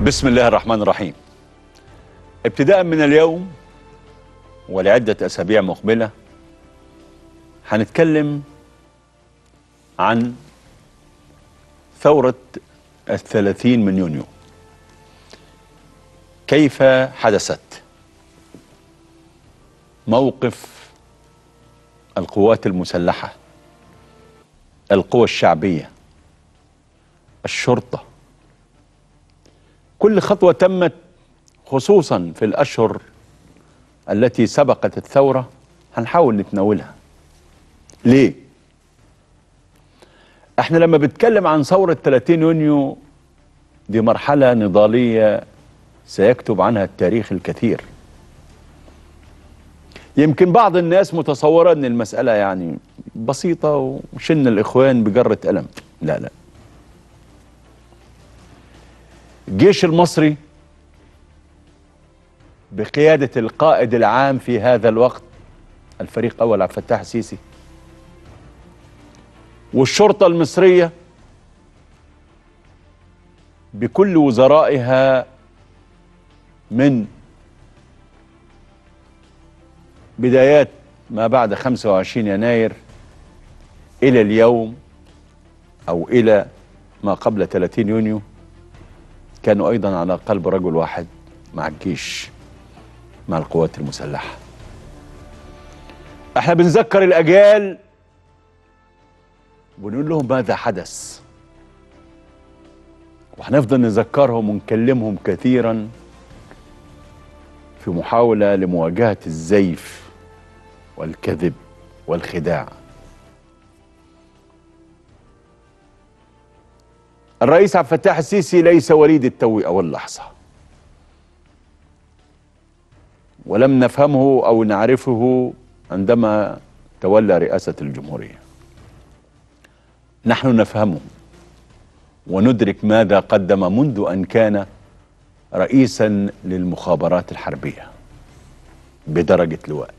بسم الله الرحمن الرحيم ابتداء من اليوم ولعدة أسابيع مقبلة هنتكلم عن ثورة الثلاثين من يونيو كيف حدثت موقف القوات المسلحة القوى الشعبية الشرطة كل خطوة تمت خصوصا في الأشهر التي سبقت الثورة هنحاول نتناولها ليه؟ احنا لما بنتكلم عن ثورة 30 يونيو دي مرحلة نضالية سيكتب عنها التاريخ الكثير يمكن بعض الناس متصورة ان المسألة يعني بسيطة وشن الاخوان بجرة قلم لا لا الجيش المصري بقيادة القائد العام في هذا الوقت الفريق أول عبد الفتاح السيسي والشرطة المصرية بكل وزرائها من بدايات ما بعد 25 يناير إلى اليوم أو إلى ما قبل 30 يونيو كانوا أيضا على قلب رجل واحد مع الجيش مع القوات المسلحة احنا بنذكر الأجيال ونقول لهم ماذا حدث وهنفضل نذكرهم ونكلمهم كثيرا في محاولة لمواجهة الزيف والكذب والخداع الرئيس عبد الفتاح السيسي ليس وليد التوي أول لحظة ولم نفهمه أو نعرفه عندما تولى رئاسة الجمهورية نحن نفهمه وندرك ماذا قدم منذ أن كان رئيسا للمخابرات الحربية بدرجة لواء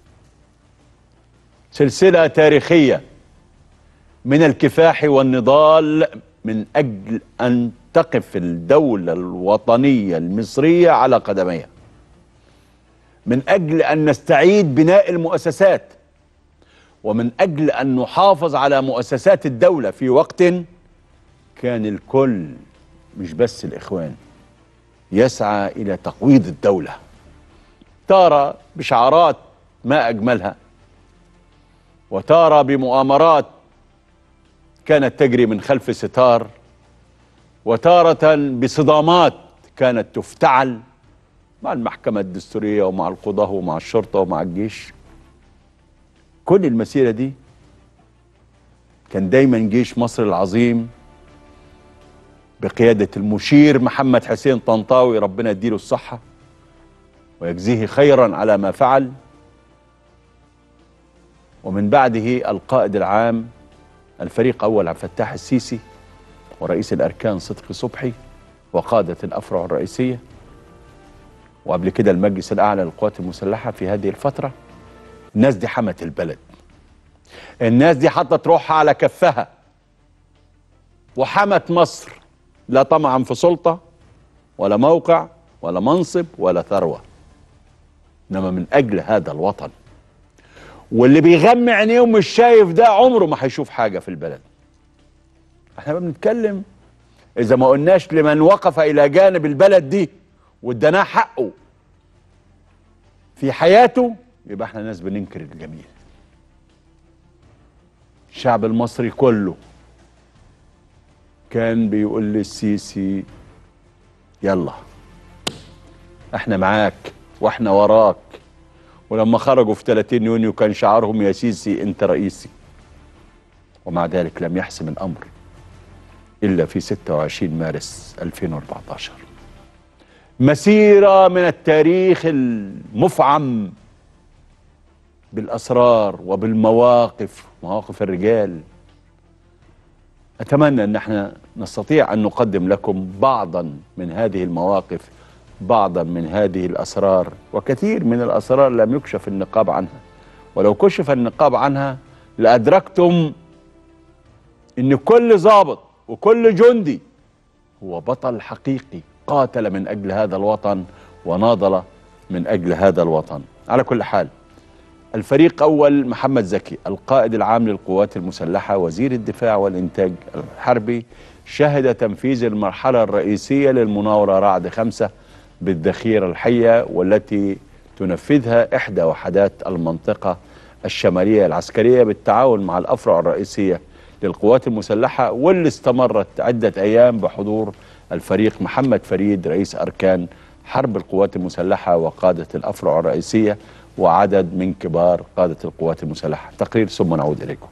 سلسلة تاريخية من الكفاح والنضال من أجل أن تقف الدولة الوطنية المصرية على قدميها من أجل أن نستعيد بناء المؤسسات ومن أجل أن نحافظ على مؤسسات الدولة في وقت كان الكل مش بس الإخوان يسعى إلى تقويض الدولة تارة بشعارات ما أجملها وتارة بمؤامرات كانت تجري من خلف ستار وتارة بصدامات كانت تفتعل مع المحكمة الدستورية ومع القضاة ومع الشرطة ومع الجيش كل المسيرة دي كان دايما جيش مصر العظيم بقيادة المشير محمد حسين طنطاوي ربنا يديله الصحة ويجزيه خيرا على ما فعل ومن بعده القائد العام الفريق أول عبد الفتاح السيسي ورئيس الأركان صدقي صبحي وقادة الأفرع الرئيسية وقبل كده المجلس الأعلى للقوات المسلحة في هذه الفترة الناس دي حمت البلد الناس دي حطت روحها على كفها وحمت مصر لا طمعا في سلطة ولا موقع ولا منصب ولا ثروة إنما من أجل هذا الوطن واللي بيغمي عينيه ومش شايف ده عمره ما هيشوف حاجة في البلد احنا بنتكلم إذا ما قلناش لمن وقف إلى جانب البلد دي واداناه حقه في حياته يبقى احنا ناس بننكر الجميل الشعب المصري كله كان بيقول للسيسي يلا احنا معاك واحنا وراك ولما خرجوا في 30 يونيو كان شعارهم يا سيسي انت رئيسي ومع ذلك لم يحسم الامر الا في 26 مارس 2014 مسيره من التاريخ المفعم بالاسرار وبالمواقف مواقف الرجال اتمنى ان احنا نستطيع ان نقدم لكم بعضا من هذه المواقف بعضا من هذه الاسرار وكثير من الاسرار لم يكشف النقاب عنها ولو كشف النقاب عنها لادركتم ان كل ضابط وكل جندي هو بطل حقيقي قاتل من أجل هذا الوطن وناضل من أجل هذا الوطن على كل حال الفريق أول محمد زكي القائد العام للقوات المسلحة وزير الدفاع والإنتاج الحربي شهد تنفيذ المرحلة الرئيسية للمناورة رعد خمسة بالذخيرة الحية والتي تنفذها إحدى وحدات المنطقة الشمالية العسكرية بالتعاون مع الأفرع الرئيسية للقوات المسلحة واللي استمرت عدة أيام بحضور الفريق محمد فريد رئيس أركان حرب القوات المسلحة وقادة الأفرع الرئيسية وعدد من كبار قادة القوات المسلحة تقرير ثم نعود إليكم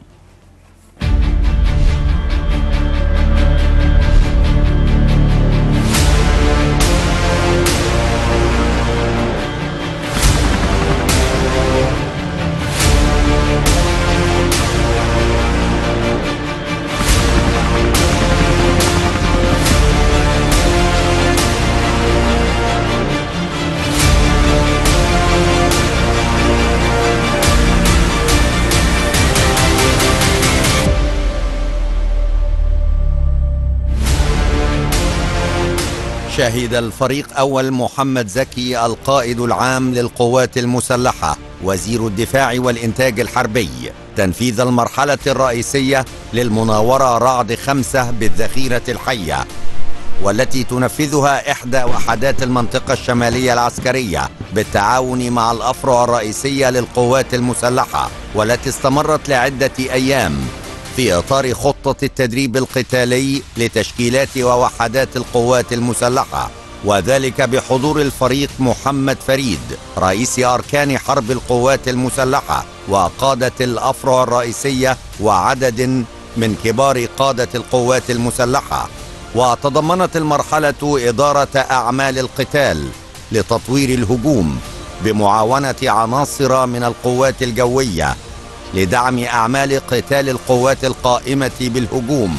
شهد الفريق أول محمد زكي القائد العام للقوات المسلحة وزير الدفاع والإنتاج الحربي تنفيذ المرحلة الرئيسية للمناورة رعد خمسة بالذخيرة الحية والتي تنفذها إحدى وحدات المنطقة الشمالية العسكرية بالتعاون مع الأفرع الرئيسية للقوات المسلحة والتي استمرت لعدة أيام في إطار خطة التدريب القتالي لتشكيلات ووحدات القوات المسلحة وذلك بحضور الفريق محمد فريد رئيس أركان حرب القوات المسلحة وقادة الأفرع الرئيسية وعدد من كبار قادة القوات المسلحة وتضمنت المرحلة إدارة أعمال القتال لتطوير الهجوم بمعاونة عناصر من القوات الجوية لدعم أعمال قتال القوات القائمة بالهجوم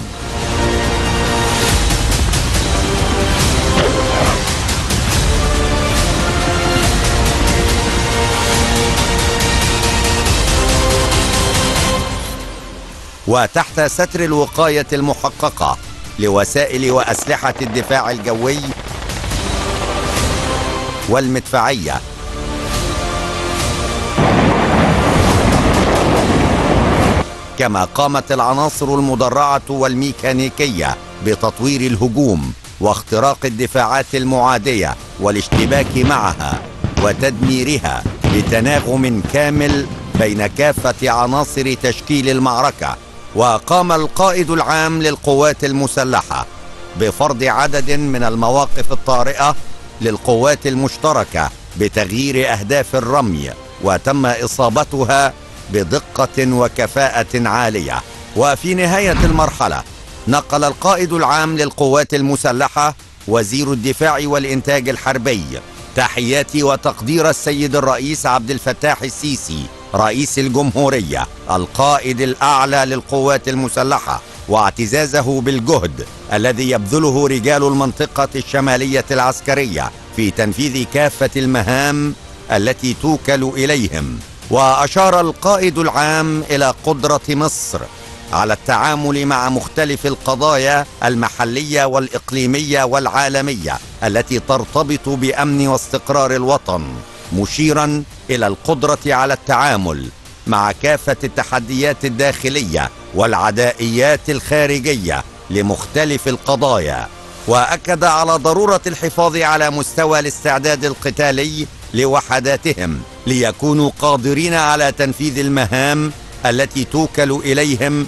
وتحت ستر الوقاية المحققة لوسائل وأسلحة الدفاع الجوي والمدفعية كما قامت العناصر المدرعة والميكانيكية بتطوير الهجوم واختراق الدفاعات المعادية والاشتباك معها وتدميرها بتناغم كامل بين كافة عناصر تشكيل المعركة وقام القائد العام للقوات المسلحة بفرض عدد من المواقف الطارئة للقوات المشتركة بتغيير أهداف الرمي وتم إصابتها بدقة وكفاءة عالية وفي نهاية المرحلة نقل القائد العام للقوات المسلحة وزير الدفاع والإنتاج الحربي تحيات وتقدير السيد الرئيس عبد الفتاح السيسي رئيس الجمهورية القائد الأعلى للقوات المسلحة واعتزازه بالجهد الذي يبذله رجال المنطقة الشمالية العسكرية في تنفيذ كافة المهام التي توكل إليهم وأشار القائد العام إلى قدرة مصر على التعامل مع مختلف القضايا المحلية والإقليمية والعالمية التي ترتبط بأمن واستقرار الوطن مشيرا إلى القدرة على التعامل مع كافة التحديات الداخلية والعدائيات الخارجية لمختلف القضايا وأكد على ضرورة الحفاظ على مستوى الاستعداد القتالي لوحداتهم ليكونوا قادرين على تنفيذ المهام التي توكل إليهم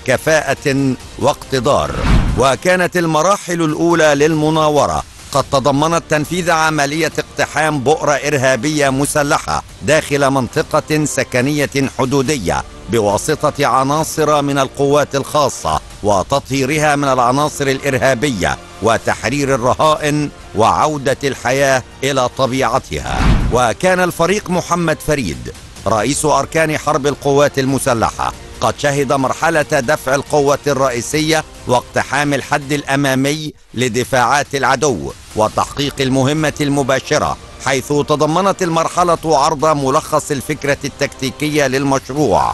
بكفاءة واقتدار وكانت المراحل الأولى للمناورة قد تضمنت تنفيذ عملية اقتحام بؤرة إرهابية مسلحة داخل منطقة سكنية حدودية بواسطة عناصر من القوات الخاصة وتطهيرها من العناصر الإرهابية وتحرير الرهائن وعودة الحياة إلى طبيعتها وكان الفريق محمد فريد رئيس أركان حرب القوات المسلحة قد شهد مرحلة دفع القوة الرئيسية واقتحام الحد الأمامي لدفاعات العدو وتحقيق المهمة المباشرة حيث تضمنت المرحلة عرض ملخص الفكرة التكتيكية للمشروع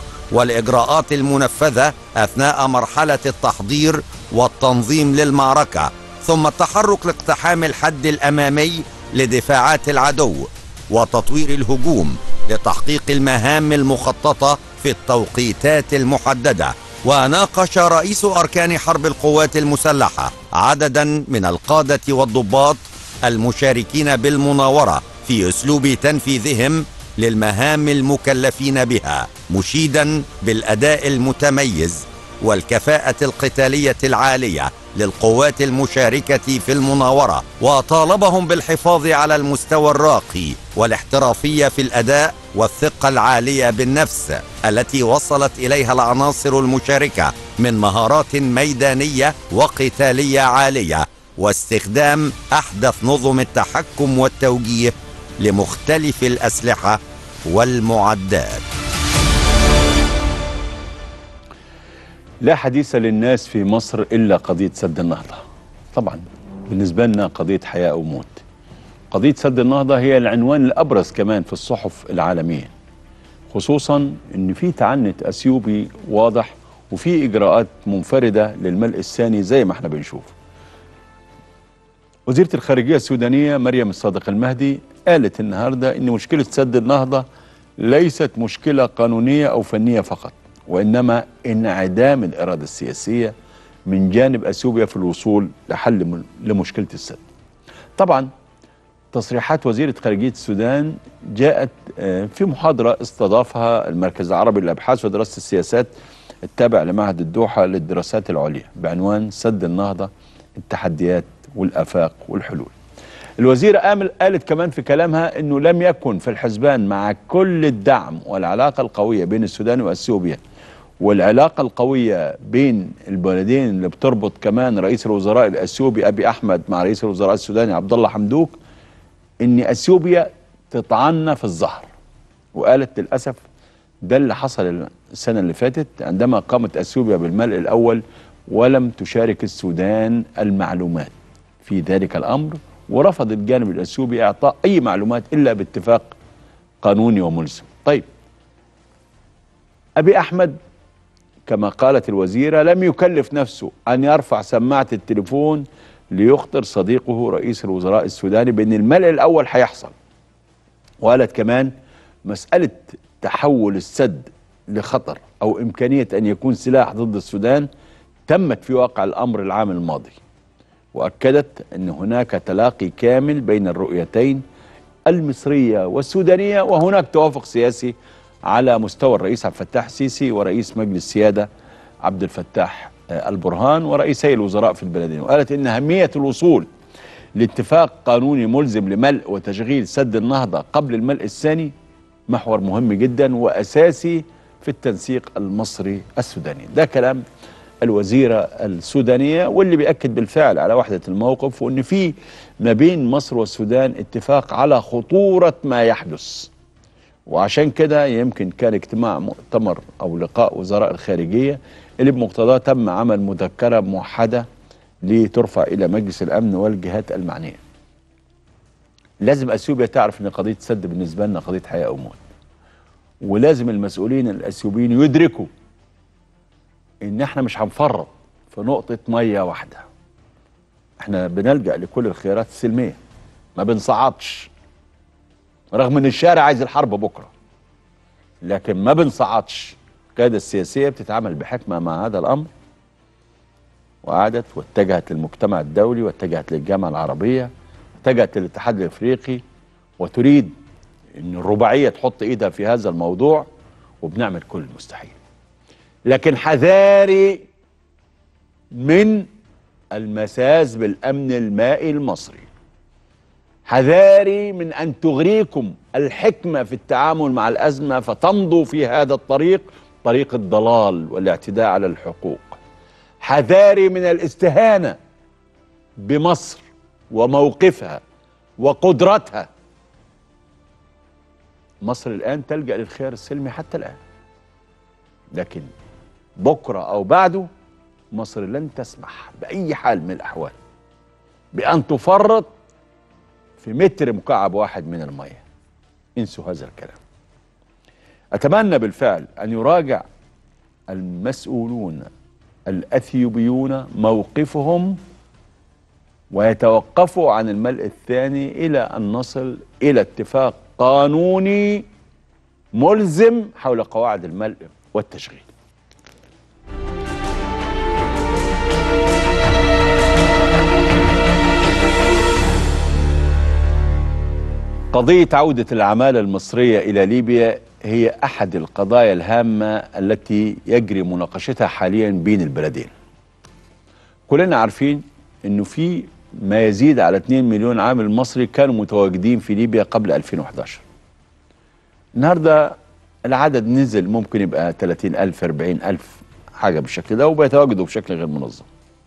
والإجراءات المنفذة أثناء مرحلة التحضير والتنظيم للمعركة ثم التحرك لاقتحام الحد الأمامي لدفاعات العدو وتطوير الهجوم لتحقيق المهام المخططة في التوقيتات المحددة وناقش رئيس أركان حرب القوات المسلحة عددا من القادة والضباط المشاركين بالمناورة في أسلوب تنفيذهم للمهام المكلفين بها مشيدا بالأداء المتميز والكفاءة القتالية العالية للقوات المشاركة في المناورة وطالبهم بالحفاظ على المستوى الراقي والاحترافية في الأداء والثقة العالية بالنفس التي وصلت إليها العناصر المشاركة من مهارات ميدانية وقتالية عالية واستخدام أحدث نظم التحكم والتوجيه لمختلف الأسلحة والمعدات لا حديث للناس في مصر إلا قضية سد النهضة طبعا بالنسبة لنا قضية حياة أو موت قضية سد النهضة هي العنوان الأبرز كمان في الصحف العالمية خصوصا أن في تعنت أثيوبي واضح وفي إجراءات منفردة للملء الثاني زي ما احنا بنشوف وزيرة الخارجية السودانية مريم الصادق المهدي قالت النهاردة أن مشكلة سد النهضة ليست مشكلة قانونية أو فنية فقط وإنما انعدام الإرادة السياسية من جانب أثيوبيا في الوصول لحل م- لمشكلة السد طبعا تصريحات وزيرة خارجية السودان جاءت آه، في محاضرة استضافها المركز العربي للأبحاث ودراسة السياسات التابع لمعهد الدوحة للدراسات العليا بعنوان سد النهضة التحديات والآفاق والحلول الوزيرة آمل قالت كمان في كلامها أنه لم يكن في الحسبان مع كل الدعم والعلاقة القوية بين السودان وأثيوبيا والعلاقة القوية بين البلدين اللي بتربط كمان رئيس الوزراء الأثيوبي أبي أحمد مع رئيس الوزراء السوداني عبد الله حمدوك ان اثيوبيا تطعننا في الظهر وقالت للاسف ده اللي حصل السنه اللي فاتت عندما قامت اثيوبيا بالملء الاول ولم تشارك السودان المعلومات في ذلك الامر ورفض الجانب الاثيوبي اعطاء اي معلومات الا باتفاق قانوني وملزم. طيب ابي احمد كما قالت الوزيره لم يكلف نفسه ان يرفع سماعه التليفون ليخطر صديقه رئيس الوزراء السوداني بان الملء الاول هيحصل. وقالت كمان مساله تحول السد لخطر او امكانيه ان يكون سلاح ضد السودان تمت في واقع الامر العام الماضي. واكدت ان هناك تلاقي كامل بين الرؤيتين المصريه والسودانيه وهناك توافق سياسي على مستوى الرئيس عبد الفتاح السيسي ورئيس مجلس السياده عبد الفتاح آه، البرهان ورئيسي الوزراء في البلدين وقالت ان اهميه الوصول لاتفاق قانوني ملزم لملء وتشغيل سد النهضه قبل الملء الثاني محور مهم جدا واساسي في التنسيق المصري السوداني ده كلام الوزيره السودانيه واللي بياكد بالفعل على وحده الموقف وان في ما بين مصر والسودان اتفاق على خطوره ما يحدث وعشان كده يمكن كان اجتماع مؤتمر او لقاء وزراء الخارجيه اللي بمقتضاه تم عمل مذكره موحده لترفع الى مجلس الامن والجهات المعنيه. لازم اثيوبيا تعرف ان قضيه السد بالنسبه لنا قضيه حياه او موت. ولازم المسؤولين الاثيوبيين يدركوا ان احنا مش هنفرط في نقطه ميه واحده. احنا بنلجا لكل الخيارات السلميه ما بنصعدش رغم ان الشارع عايز الحرب بكره لكن ما بنصعدش القياده السياسيه بتتعامل بحكمه مع هذا الامر وقعدت واتجهت للمجتمع الدولي واتجهت للجامعه العربيه اتجهت للاتحاد الافريقي وتريد ان الرباعيه تحط ايدها في هذا الموضوع وبنعمل كل المستحيل لكن حذاري من المساس بالامن المائي المصري حذاري من ان تغريكم الحكمه في التعامل مع الازمه فتمضوا في هذا الطريق طريق الضلال والاعتداء على الحقوق حذاري من الاستهانه بمصر وموقفها وقدرتها مصر الان تلجا للخيار السلمي حتى الان لكن بكره او بعده مصر لن تسمح باي حال من الاحوال بان تفرط في متر مكعب واحد من الميه انسوا هذا الكلام اتمنى بالفعل ان يراجع المسؤولون الاثيوبيون موقفهم ويتوقفوا عن الملء الثاني إلى أن نصل إلى اتفاق قانوني ملزم حول قواعد الملء والتشغيل قضية عودة العمالة المصرية إلى ليبيا هي أحد القضايا الهامة التي يجري مناقشتها حاليا بين البلدين كلنا عارفين أنه في ما يزيد على 2 مليون عامل مصري كانوا متواجدين في ليبيا قبل 2011 النهاردة العدد نزل ممكن يبقى 30 ألف 40 ألف حاجة بالشكل ده وبيتواجدوا بشكل غير منظم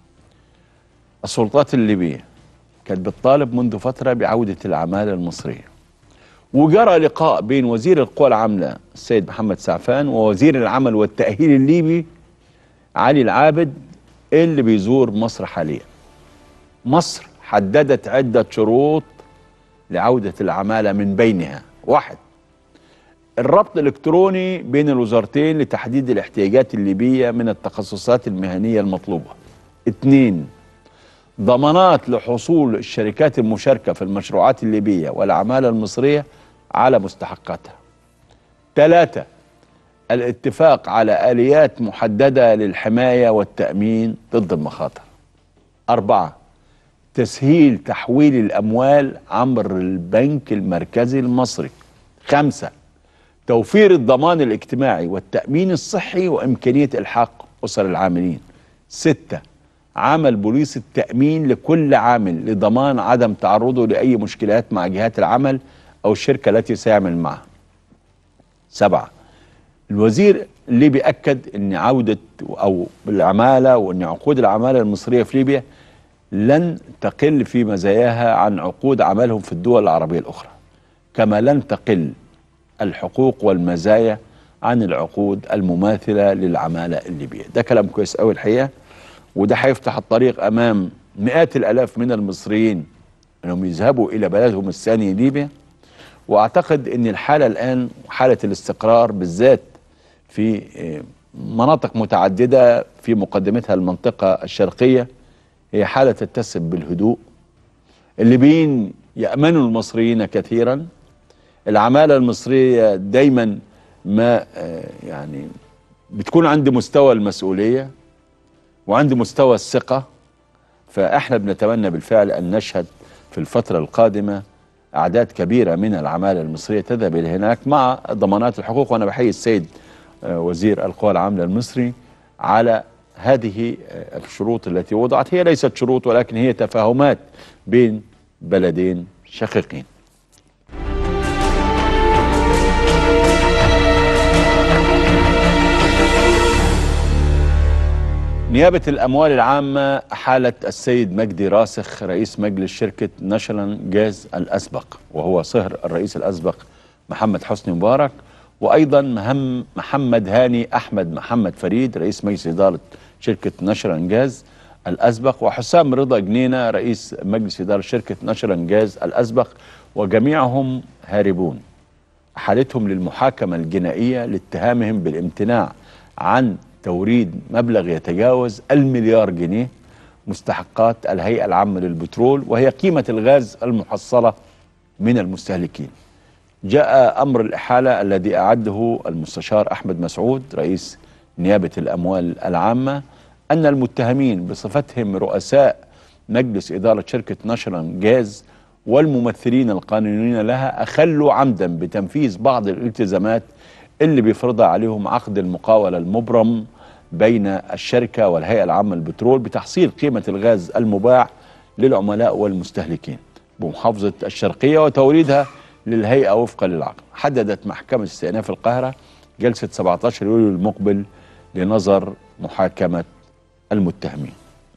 السلطات الليبية كانت بتطالب منذ فترة بعودة العمالة المصرية وجرى لقاء بين وزير القوى العاملة السيد محمد سعفان ووزير العمل والتأهيل الليبي علي العابد اللي بيزور مصر حاليا مصر حددت عدة شروط لعودة العمالة من بينها واحد الربط الإلكتروني بين الوزارتين لتحديد الاحتياجات الليبية من التخصصات المهنية المطلوبة اثنين ضمانات لحصول الشركات المشاركة في المشروعات الليبية والعمالة المصرية على مستحقاتها ثلاثة الاتفاق على آليات محددة للحماية والتأمين ضد المخاطر أربعة تسهيل تحويل الأموال عبر البنك المركزي المصري خمسة توفير الضمان الاجتماعي والتأمين الصحي وإمكانية إلحاق أسر العاملين ستة عمل بوليس التأمين لكل عامل لضمان عدم تعرضه لأي مشكلات مع جهات العمل أو الشركة التي سيعمل معها سبعة الوزير الليبي أكد أن عودة أو العمالة وأن عقود العمالة المصرية في ليبيا لن تقل في مزاياها عن عقود عملهم في الدول العربية الأخرى كما لن تقل الحقوق والمزايا عن العقود المماثلة للعمالة الليبية ده كلام كويس قوي الحقيقة وده هيفتح الطريق أمام مئات الآلاف من المصريين أنهم يذهبوا إلى بلدهم الثاني ليبيا وأعتقد أن الحالة الآن حالة الاستقرار بالذات في مناطق متعددة في مقدمتها المنطقة الشرقية هي حالة تتسم بالهدوء الليبيين يأمنوا المصريين كثيرا العمالة المصرية دايما ما يعني بتكون عند مستوى المسؤولية وعند مستوى الثقة فاحنا بنتمنى بالفعل أن نشهد في الفترة القادمة أعداد كبيرة من العمالة المصرية تذهب إلى هناك مع ضمانات الحقوق وأنا بحيي السيد وزير القوى العاملة المصري على هذه الشروط التي وضعت هي ليست شروط ولكن هي تفاهمات بين بلدين شقيقين نيابة الأموال العامة أحالت السيد مجدي راسخ رئيس مجلس شركة ناشونال جاز الأسبق وهو صهر الرئيس الأسبق محمد حسني مبارك وأيضا مهم محمد هاني أحمد محمد فريد رئيس مجلس إدارة شركة ناشونال جاز الأسبق وحسام رضا جنينة رئيس مجلس إدارة شركة ناشونال جاز الأسبق وجميعهم هاربون أحالتهم للمحاكمة الجنائية لاتهامهم بالامتناع عن توريد مبلغ يتجاوز المليار جنيه مستحقات الهيئة العامة للبترول وهي قيمة الغاز المحصلة من المستهلكين جاء أمر الإحالة الذي أعده المستشار أحمد مسعود رئيس نيابة الأموال العامة أن المتهمين بصفتهم رؤساء مجلس إدارة شركة ناشونال جاز والممثلين القانونيين لها أخلوا عمدا بتنفيذ بعض الالتزامات اللي بيفرضها عليهم عقد المقاولة المبرم بين الشركة والهيئة العامة للبترول بتحصيل قيمة الغاز المباع للعملاء والمستهلكين بمحافظة الشرقية وتوريدها للهيئة وفقا للعقد حددت محكمة استئناف القاهرة جلسة 17 يوليو المقبل لنظر محاكمة المتهمين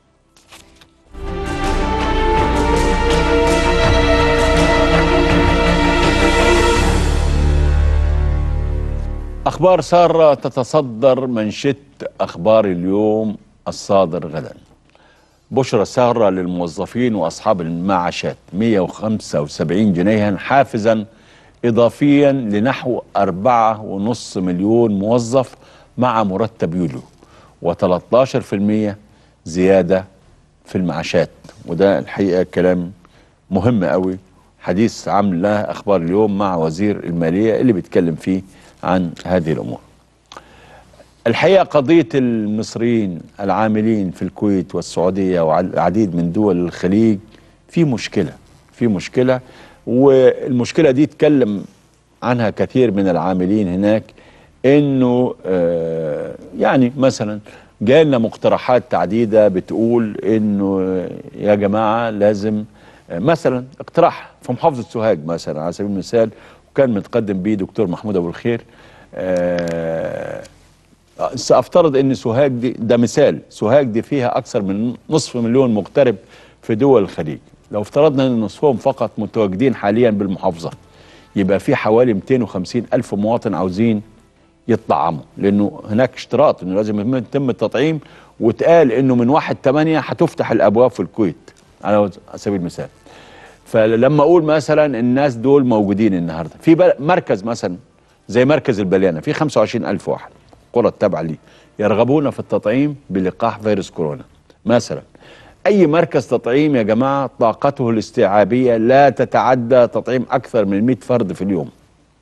أخبار سارة تتصدر منشط أخبار اليوم الصادر غدا بشرى سارة للموظفين وأصحاب المعاشات 175 جنيها حافزا إضافيا لنحو 4.5 مليون موظف مع مرتب يوليو و13% زيادة في المعاشات وده الحقيقه كلام مهم قوي حديث عامل له اخبار اليوم مع وزير الماليه اللي بيتكلم فيه عن هذه الامور الحقيقه قضيه المصريين العاملين في الكويت والسعوديه والعديد من دول الخليج في مشكله في مشكله والمشكله دي اتكلم عنها كثير من العاملين هناك انه آه يعني مثلا جالنا مقترحات تعديده بتقول انه يا جماعه لازم آه مثلا اقتراح في محافظه سوهاج مثلا على سبيل المثال وكان متقدم بيه دكتور محمود ابو الخير آه سافترض ان سوهاج دي ده مثال سوهاج دي فيها اكثر من نصف مليون مغترب في دول الخليج لو افترضنا ان نصفهم فقط متواجدين حاليا بالمحافظه يبقى في حوالي 250 الف مواطن عاوزين يطعموا لانه هناك اشتراط انه لازم يتم التطعيم واتقال انه من 1 8 هتفتح الابواب في الكويت على سبيل المثال فلما اقول مثلا الناس دول موجودين النهارده في مركز مثلا زي مركز البليانه في 25 الف واحد قرى التابعه ليه يرغبون في التطعيم بلقاح فيروس كورونا مثلا اي مركز تطعيم يا جماعه طاقته الاستيعابيه لا تتعدى تطعيم اكثر من 100 فرد في اليوم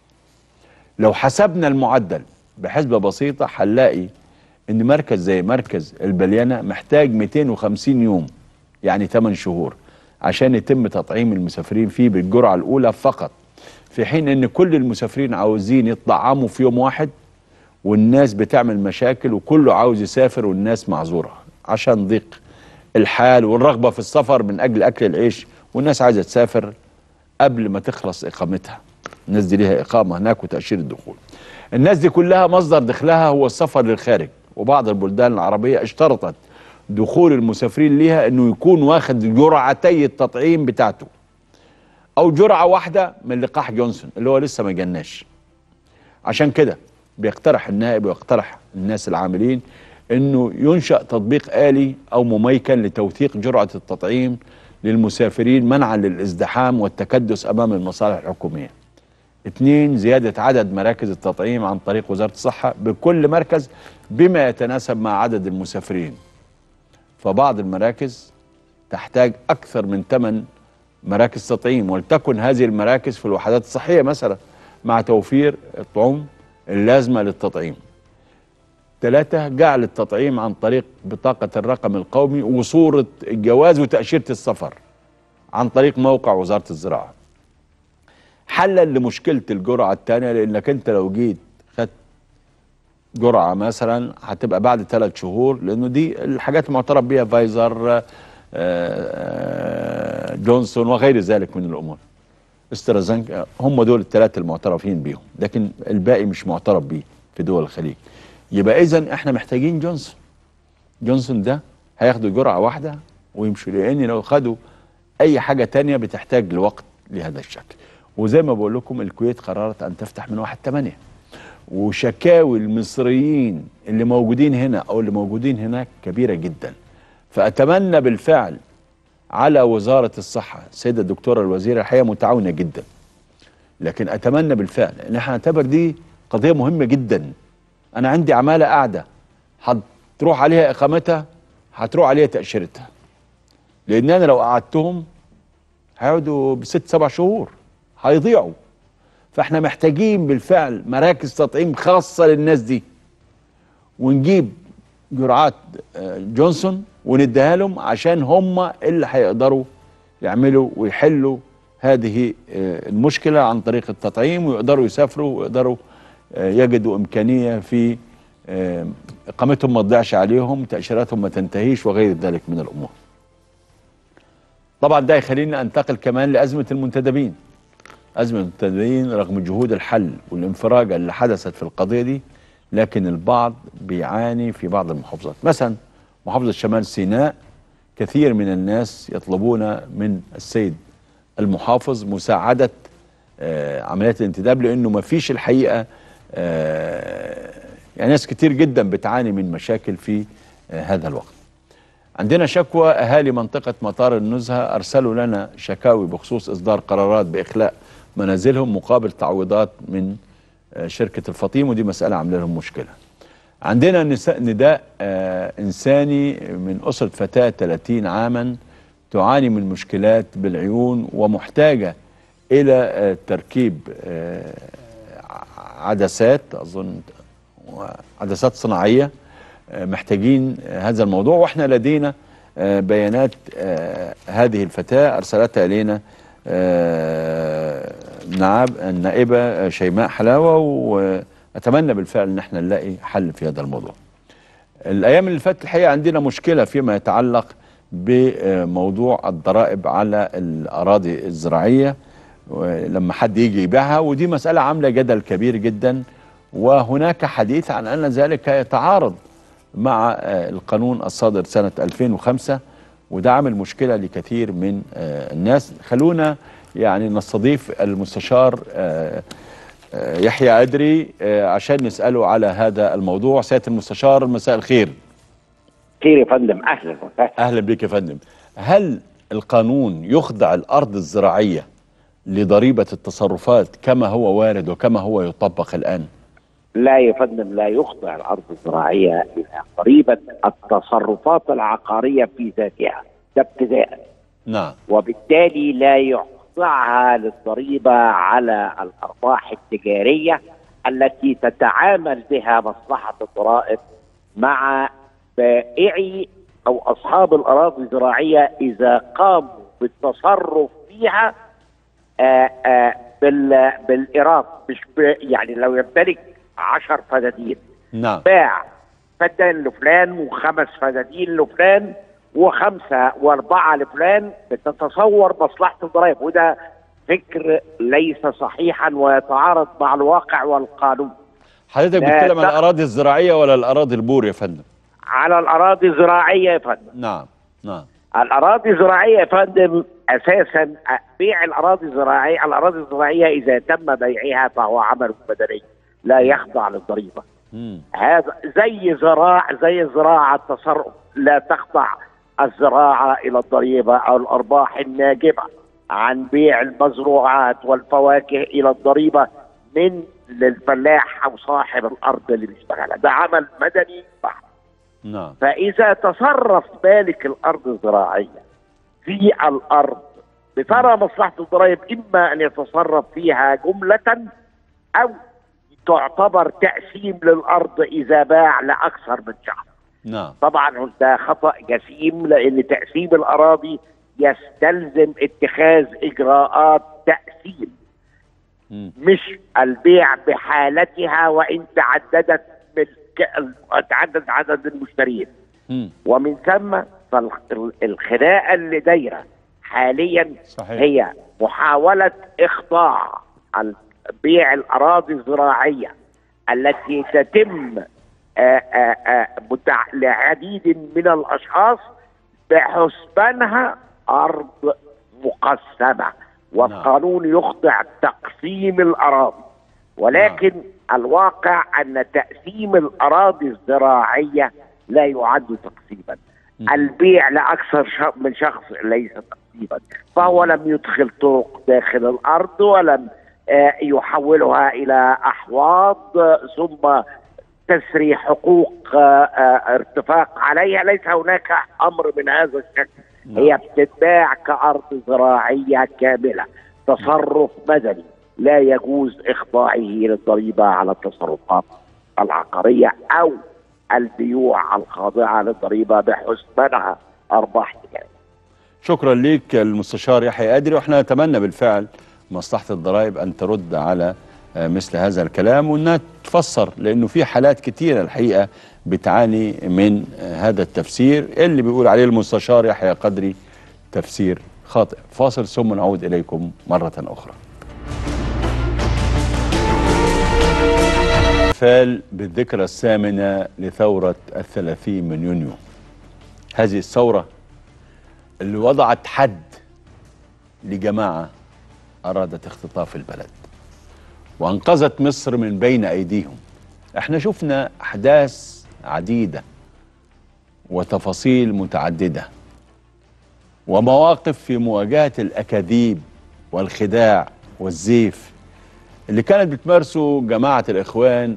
لو حسبنا المعدل بحسبه بسيطه هنلاقي ان مركز زي مركز البليانه محتاج 250 يوم يعني 8 شهور عشان يتم تطعيم المسافرين فيه بالجرعه الاولى فقط في حين ان كل المسافرين عاوزين يطعموا في يوم واحد والناس بتعمل مشاكل وكله عاوز يسافر والناس معذوره عشان ضيق الحال والرغبه في السفر من اجل اكل العيش والناس عايزه تسافر قبل ما تخلص اقامتها الناس دي ليها اقامه هناك وتاشيره دخول الناس دي كلها مصدر دخلها هو السفر للخارج وبعض البلدان العربيه اشترطت دخول المسافرين ليها انه يكون واخد جرعتي التطعيم بتاعته او جرعه واحده من لقاح جونسون اللي هو لسه ما جناش عشان كده بيقترح النائب ويقترح الناس العاملين انه ينشا تطبيق الي او مميكن لتوثيق جرعه التطعيم للمسافرين منعا للازدحام والتكدس امام المصالح الحكوميه. اثنين زياده عدد مراكز التطعيم عن طريق وزاره الصحه بكل مركز بما يتناسب مع عدد المسافرين. فبعض المراكز تحتاج اكثر من 8 مراكز تطعيم ولتكن هذه المراكز في الوحدات الصحيه مثلا مع توفير الطعوم اللازمه للتطعيم. ثلاثة جعل التطعيم عن طريق بطاقة الرقم القومي وصورة الجواز وتأشيرة السفر عن طريق موقع وزارة الزراعة حلا لمشكلة الجرعة الثانية لأنك أنت لو جيت خدت جرعة مثلا هتبقى بعد ثلاث شهور لأنه دي الحاجات المعترف بها فايزر جونسون وغير ذلك من الأمور استرازنك هم دول الثلاثة المعترفين بيهم لكن الباقي مش معترف بيه في دول الخليج يبقى اذا احنا محتاجين جونسون جونسون ده هياخدوا جرعه واحده ويمشوا لان لو خدوا اي حاجه تانية بتحتاج لوقت لهذا الشكل وزي ما بقول لكم الكويت قررت ان تفتح من 1 8 وشكاوي المصريين اللي موجودين هنا او اللي موجودين هناك كبيره جدا فاتمنى بالفعل على وزاره الصحه السيده الدكتوره الوزيره الحقيقه متعاونه جدا لكن اتمنى بالفعل ان احنا نعتبر دي قضيه مهمه جدا انا عندي عماله قاعده هتروح عليها اقامتها هتروح عليها تاشيرتها لان انا لو قعدتهم هيقعدوا بست سبع شهور هيضيعوا فاحنا محتاجين بالفعل مراكز تطعيم خاصه للناس دي ونجيب جرعات جونسون ونديها لهم عشان هم اللي هيقدروا يعملوا ويحلوا هذه المشكله عن طريق التطعيم ويقدروا يسافروا ويقدروا يجدوا امكانيه في اقامتهم ما تضيعش عليهم تاشيراتهم ما تنتهيش وغير ذلك من الامور. طبعا ده يخليني انتقل كمان لازمه المنتدبين. ازمه المنتدبين رغم جهود الحل والانفراجه اللي حدثت في القضيه دي لكن البعض بيعاني في بعض المحافظات، مثلا محافظه شمال سيناء كثير من الناس يطلبون من السيد المحافظ مساعده عمليات الانتداب لانه ما فيش الحقيقه آه يعني ناس كتير جدا بتعاني من مشاكل في آه هذا الوقت عندنا شكوى أهالي منطقة مطار النزهة أرسلوا لنا شكاوي بخصوص إصدار قرارات بإخلاء منازلهم مقابل تعويضات من آه شركة الفطيم ودي مسألة عاملة لهم مشكلة عندنا نساء نداء آه إنساني من أسرة فتاة 30 عاما تعاني من مشكلات بالعيون ومحتاجة إلى آه تركيب آه عدسات أظن عدسات صناعية آه محتاجين آه هذا الموضوع وإحنا لدينا آه بيانات آه هذه الفتاة أرسلتها إلينا آه نعم النائبة شيماء حلاوة وأتمنى بالفعل أن احنا نلاقي حل في هذا الموضوع الأيام اللي فاتت الحقيقة عندنا مشكلة فيما يتعلق بموضوع الضرائب على الأراضي الزراعية لما حد يجي يبيعها ودي مسألة عاملة جدل كبير جدا وهناك حديث عن أن ذلك يتعارض مع القانون الصادر سنة 2005 وده عامل مشكلة لكثير من الناس خلونا يعني نستضيف المستشار يحيى أدري عشان نسأله على هذا الموضوع سيادة المستشار مساء الخير خير يا فندم أهلا وسهلا أهلا بك يا فندم هل القانون يخضع الأرض الزراعية لضريبة التصرفات كما هو وارد وكما هو يطبق الآن لا يا فندم لا يخضع الأرض الزراعية إلى ضريبة التصرفات العقارية في ذاتها ده ابتداء نعم وبالتالي لا يخضعها للضريبة على الأرباح التجارية التي تتعامل بها مصلحة الضرائب مع بائعي أو أصحاب الأراضي الزراعية إذا قاموا بالتصرف فيها آآ آآ بال بالإيراد مش يعني لو يمتلك عشر فدادين نعم باع فدان لفلان وخمس فدادين لفلان وخمسه واربعه لفلان بتتصور مصلحه الضرائب وده فكر ليس صحيحا ويتعارض مع الواقع والقانون. حضرتك بتتكلم عن الاراضي الزراعيه ولا الاراضي البور يا فندم؟ على الاراضي الزراعيه يا فندم. نعم نعم. الاراضي الزراعيه يا فندم اساسا بيع الاراضي الزراعيه الاراضي الزراعيه اذا تم بيعها فهو عمل بدني لا يخضع للضريبه. مم. هذا زي زراع زي الزراعه التصرف لا تخضع الزراعه الى الضريبه او الارباح الناجمه عن بيع المزروعات والفواكه الى الضريبه من للفلاح او صاحب الارض اللي بيشتغلها ده عمل مدني بحت نعم فاذا تصرف مالك الارض الزراعيه في الارض بترى مصلحه الضرائب اما ان يتصرف فيها جمله او تعتبر تقسيم للارض اذا باع لاكثر من شخص نعم طبعا ده خطا جسيم لان تقسيم الاراضي يستلزم اتخاذ اجراءات تقسيم مم. مش البيع بحالتها وان تعددت ملك تعدد عدد المشترين مم. ومن ثم فالخناقه اللي دايره حاليا صحيح. هي محاوله اخضاع ال- بيع الاراضي الزراعيه التي تتم آه، آه، آه، متع- لعديد من الاشخاص بحسبانها ارض مقسمه والقانون يخضع تقسيم الاراضي ولكن الواقع ان تقسيم الاراضي الزراعيه لا يعد تقسيما البيع لاكثر ش- من شخص ليس تقسيما فهو لم يدخل طرق داخل الارض ولم آه، يحولها الى احواض آه، ثم تسري حقوق آه، آه، ارتفاق عليها ليس هناك امر من هذا الشكل هي بتتباع كارض زراعيه كامله تصرف مدني لا يجوز اخضاعه للضريبه على التصرفات العقاريه او البيوع الخاضعه للضريبه بحسبانها ارباح تجاريه شكرا ليك المستشار يحيى أدري واحنا نتمنى بالفعل مصلحة الضرائب أن ترد على آه، مثل هذا الكلام وأنها تفسر لأنه في حالات كتيرة الحقيقة بتعاني من آه، هذا التفسير اللي بيقول عليه المستشار يحيى قدري تفسير خاطئ فاصل ثم نعود إليكم مرة أخرى احتفال بالذكرى الثامنة لثورة الثلاثين من يونيو هذه الثورة اللي وضعت حد لجماعة أرادت اختطاف البلد وأنقذت مصر من بين أيديهم احنا شفنا أحداث عديدة وتفاصيل متعددة ومواقف في مواجهة الأكاذيب والخداع والزيف اللي كانت بتمارسه جماعة الإخوان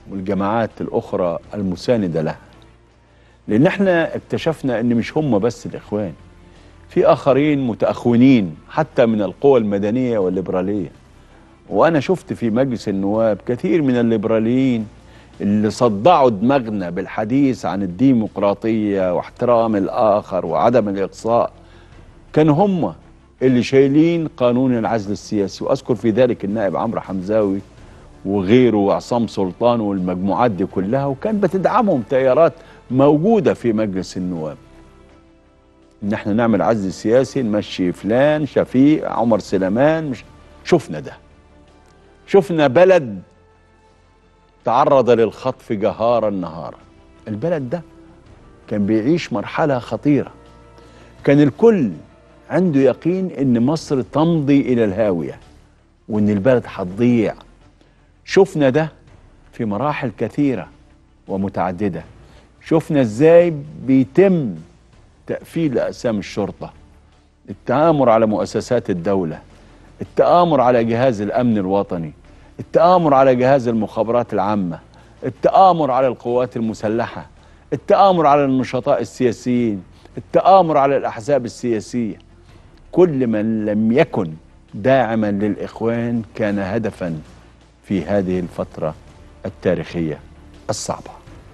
والجماعات الأخرى المساندة لها لأن احنا اكتشفنا أن مش هم بس الإخوان في آخرين متأخونين حتى من القوى المدنية والليبرالية وأنا شفت في مجلس النواب كثير من الليبراليين اللي صدعوا دماغنا بالحديث عن الديمقراطية واحترام الآخر وعدم الإقصاء كانوا هم اللي شايلين قانون العزل السياسي وأذكر في ذلك النائب عمرو حمزاوي وغيره وعصام سلطان والمجموعات دي كلها وكان بتدعمهم تيارات موجودة في مجلس النواب ان احنا نعمل عزل سياسي نمشي فلان شفيق عمر سليمان مش شفنا ده شفنا بلد تعرض للخطف جهارا نهارا البلد ده كان بيعيش مرحلة خطيرة كان الكل عنده يقين ان مصر تمضي الى الهاوية وان البلد هتضيع شفنا ده في مراحل كثيرة ومتعددة شفنا ازاي بيتم تقفيل أقسام الشرطة التآمر على مؤسسات الدولة التآمر على جهاز الأمن الوطني التآمر على جهاز المخابرات العامة التآمر على القوات المسلحة التآمر على النشطاء السياسيين التآمر على الأحزاب السياسية كل من لم يكن داعما للإخوان كان هدفا في هذه الفترة التاريخية الصعبة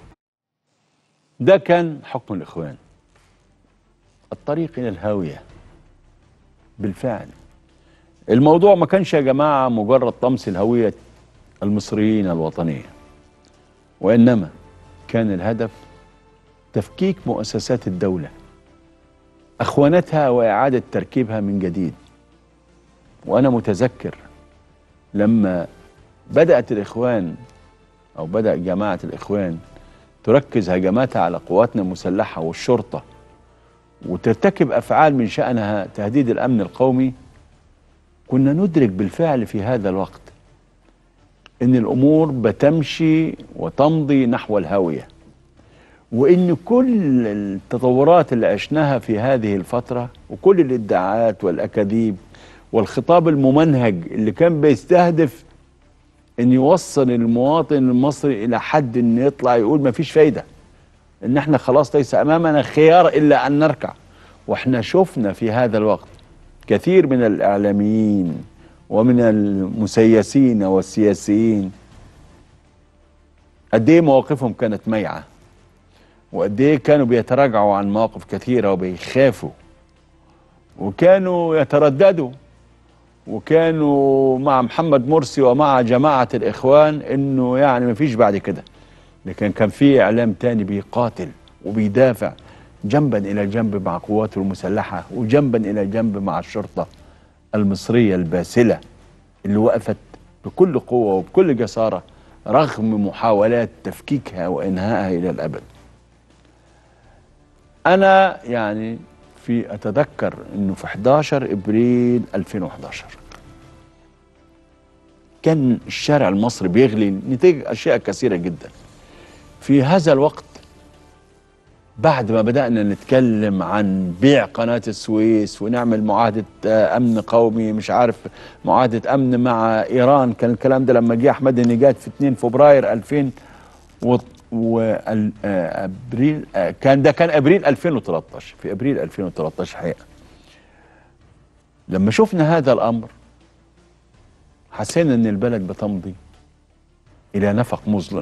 ده كان حكم الإخوان الطريق إلى الهاوية بالفعل الموضوع ما كانش يا جماعة مجرد طمس الهوية المصريين الوطنية وإنما كان الهدف تفكيك مؤسسات الدولة أخوانتها وإعادة تركيبها من جديد وأنا متذكر لما بدأت الإخوان أو بدأ جماعة الإخوان تركز هجماتها على قواتنا المسلحة والشرطة وترتكب افعال من شانها تهديد الامن القومي كنا ندرك بالفعل في هذا الوقت ان الامور بتمشي وتمضي نحو الهاويه وان كل التطورات اللي عشناها في هذه الفتره وكل الادعاءات والاكاذيب والخطاب الممنهج اللي كان بيستهدف ان يوصل المواطن المصري الى حد ان يطلع يقول ما فيش فايده ان احنا خلاص ليس امامنا خيار الا ان نركع واحنا شفنا في هذا الوقت كثير من الاعلاميين ومن المسيسين والسياسيين قد ايه مواقفهم كانت ميعه وقد ايه كانوا بيتراجعوا عن مواقف كثيره وبيخافوا وكانوا يترددوا وكانوا مع محمد مرسي ومع جماعه الاخوان انه يعني ما فيش بعد كده لكن كان في اعلام تاني بيقاتل وبيدافع جنبا الى جنب مع قواته المسلحه وجنبا الى جنب مع الشرطه المصريه الباسله اللي وقفت بكل قوه وبكل جساره رغم محاولات تفكيكها وانهائها الى الابد. انا يعني في اتذكر انه في 11 ابريل 2011 كان الشارع المصري بيغلي نتيجه اشياء كثيره جدا. في هذا الوقت بعد ما بدأنا نتكلم عن بيع قناة السويس ونعمل معاهدة أمن قومي مش عارف معاهدة أمن مع إيران كان الكلام ده لما جه أحمد النجاد في 2 فبراير 2000 و, و أبريل كان ده كان أبريل 2013 في أبريل 2013 حقيقة لما شفنا هذا الأمر حسينا أن البلد بتمضي إلى نفق مظلم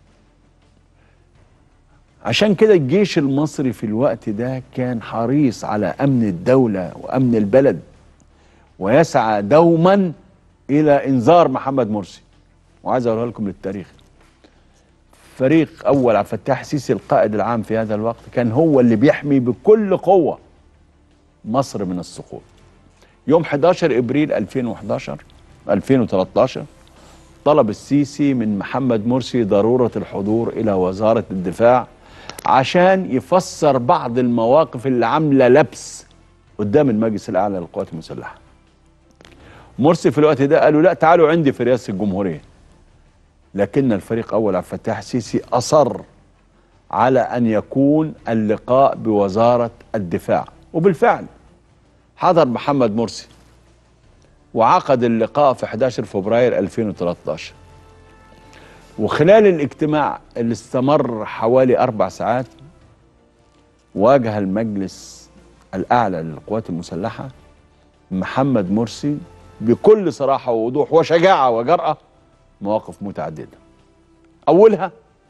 عشان كده الجيش المصري في الوقت ده كان حريص على امن الدوله وامن البلد ويسعى دوما الى انذار محمد مرسي وعايز اقولها لكم للتاريخ فريق اول عبد الفتاح السيسي القائد العام في هذا الوقت كان هو اللي بيحمي بكل قوه مصر من السقوط يوم 11 ابريل 2011 2013 طلب السيسي من محمد مرسي ضروره الحضور الى وزاره الدفاع عشان يفسر بعض المواقف اللي عامله لبس قدام المجلس الاعلى للقوات المسلحه. مرسي في الوقت ده قالوا لا تعالوا عندي في رئاسه الجمهوريه. لكن الفريق اول عبد الفتاح السيسي اصر على ان يكون اللقاء بوزاره الدفاع وبالفعل حضر محمد مرسي وعقد اللقاء في 11 فبراير 2013 وخلال الاجتماع اللي استمر حوالي أربع ساعات واجه المجلس الأعلى للقوات المسلحة محمد مرسي بكل صراحة ووضوح وشجاعة وجرأة مواقف متعددة أولها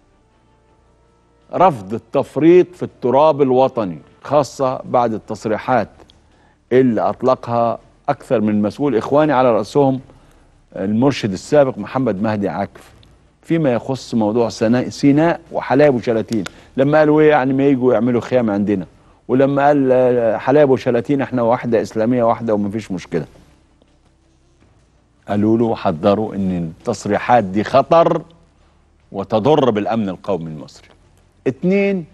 رفض التفريط في التراب الوطني خاصة بعد التصريحات اللي أطلقها أكثر من مسؤول إخواني على رأسهم المرشد السابق محمد مهدي عكف فيما يخص موضوع سنا- سيناء وحلايب وشلاتين لما قالوا ايه يعني ما يجوا يعملوا خيام عندنا ولما قال آه، حلايب وشلاتين احنا واحده اسلاميه واحده ومفيش مشكله قالوا له حذروا ان التصريحات دي خطر وتضر بالامن القومي المصري اتنين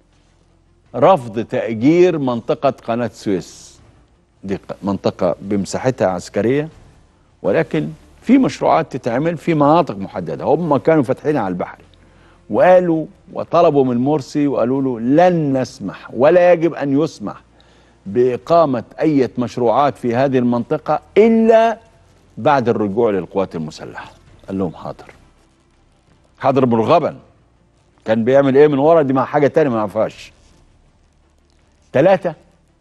رفض تأجير منطقة قناة سويس دي ق- منطقة بمساحتها عسكرية ولكن في مشروعات تتعمل في مناطق محددة هم كانوا فاتحين على البحر وقالوا وطلبوا من مرسي وقالوا له لن نسمح ولا يجب أن يسمح بإقامة أي مشروعات في هذه المنطقة إلا بعد الرجوع للقوات المسلحة قال لهم حاضر حاضر مرغبا كان بيعمل ايه من ورا دي مع حاجة تانية ما نعرفهاش ثلاثة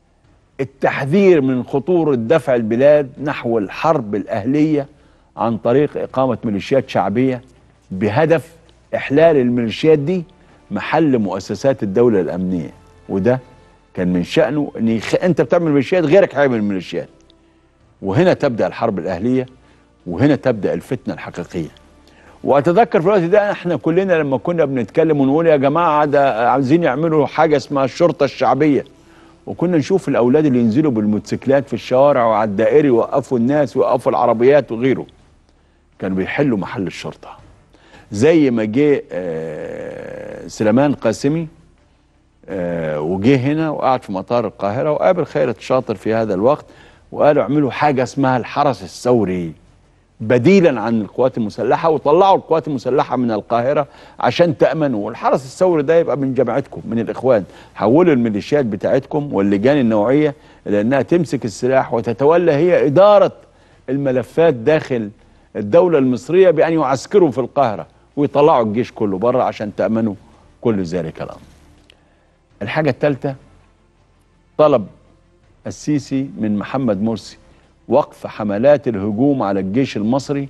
التحذير من خطورة دفع البلاد نحو الحرب الأهلية عن طريق إقامة ميليشيات شعبية بهدف إحلال الميليشيات دي محل مؤسسات الدولة الأمنية وده كان من شأنه إن يخ... أنت بتعمل ميليشيات غيرك هيعمل ميليشيات وهنا تبدأ الحرب الأهلية وهنا تبدأ الفتنة الحقيقية واتذكر في الوقت ده احنا كلنا لما كنا بنتكلم ونقول يا جماعه ده عايزين يعملوا حاجه اسمها الشرطه الشعبيه وكنا نشوف الاولاد اللي ينزلوا بالموتوسيكلات في الشوارع وعلى الدائري يوقفوا الناس ويوقفوا العربيات وغيره كانوا بيحلوا محل الشرطه زي ما جه آه، سليمان قاسمي آه، وجه هنا وقعد في مطار القاهره وقابل خيرت شاطر في هذا الوقت وقالوا اعملوا حاجه اسمها الحرس الثوري بديلا عن القوات المسلحه وطلعوا القوات المسلحه من القاهره عشان تامنوا والحرس الثوري ده يبقى من جماعتكم من الاخوان حولوا الميليشيات بتاعتكم واللجان النوعيه لانها تمسك السلاح وتتولى هي اداره الملفات داخل الدوله المصريه بان يعسكروا في القاهره ويطلعوا الجيش كله بره عشان تامنوا كل ذلك الامر. الحاجه الثالثه طلب السيسي من محمد مرسي وقف حملات الهجوم على الجيش المصري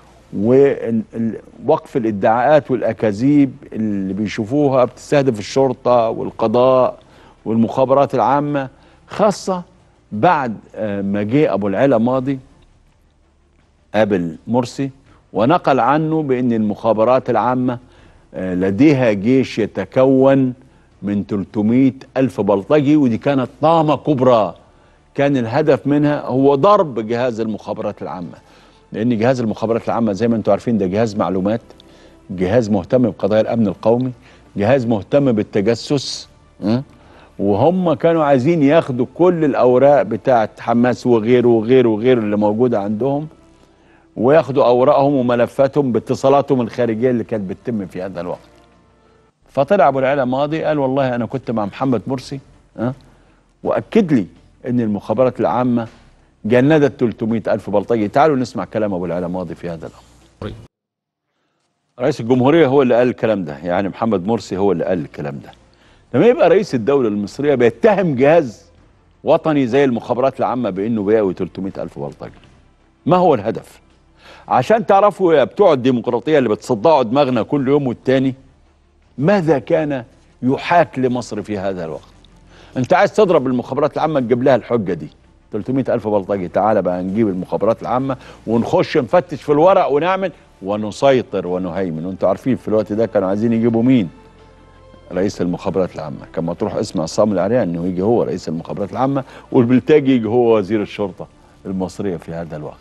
ووقف الادعاءات والاكاذيب اللي بيشوفوها بتستهدف الشرطه والقضاء والمخابرات العامه خاصه بعد آه، ما جه ابو العلا ماضي قابل مرسي ونقل عنه بان المخابرات العامه آه، لديها جيش يتكون من 300 ألف بلطجي ودي كانت طامة كبرى كان الهدف منها هو ضرب جهاز المخابرات العامة لأن جهاز المخابرات العامة زي ما انتم عارفين ده جهاز معلومات جهاز مهتم بقضايا الأمن القومي جهاز مهتم بالتجسس م? وهم كانوا عايزين ياخدوا كل الأوراق بتاعة حماس وغيره وغيره وغيره اللي موجودة عندهم وياخدوا أوراقهم وملفاتهم باتصالاتهم الخارجية اللي كانت بتتم في هذا الوقت فطلع ابو العلا ماضي قال والله انا كنت مع محمد مرسي ها واكد لي ان المخابرات العامه جندت 300 الف بلطجي تعالوا نسمع كلام ابو العلا ماضي في هذا الامر رئيس الجمهوريه هو اللي قال الكلام ده يعني محمد مرسي هو اللي قال الكلام ده لما يبقى رئيس الدوله المصريه بيتهم جهاز وطني زي المخابرات العامه بانه بيقوي 300 الف بلطجي ما هو الهدف عشان تعرفوا يا بتوع الديمقراطيه اللي بتصدعوا دماغنا كل يوم والتاني ماذا كان يحاك لمصر في هذا الوقت انت عايز تضرب المخابرات العامه تجيب لها الحجه دي 300 الف بلطجي تعالى بقى نجيب المخابرات العامه ونخش نفتش في الورق ونعمل ونسيطر ونهيمن وانتوا عارفين في الوقت ده كانوا عايزين يجيبوا مين رئيس المخابرات العامه كان مطروح اسم عصام العريان انه يجي هو رئيس المخابرات العامه والبلتاجي يجي هو وزير الشرطه المصريه في هذا الوقت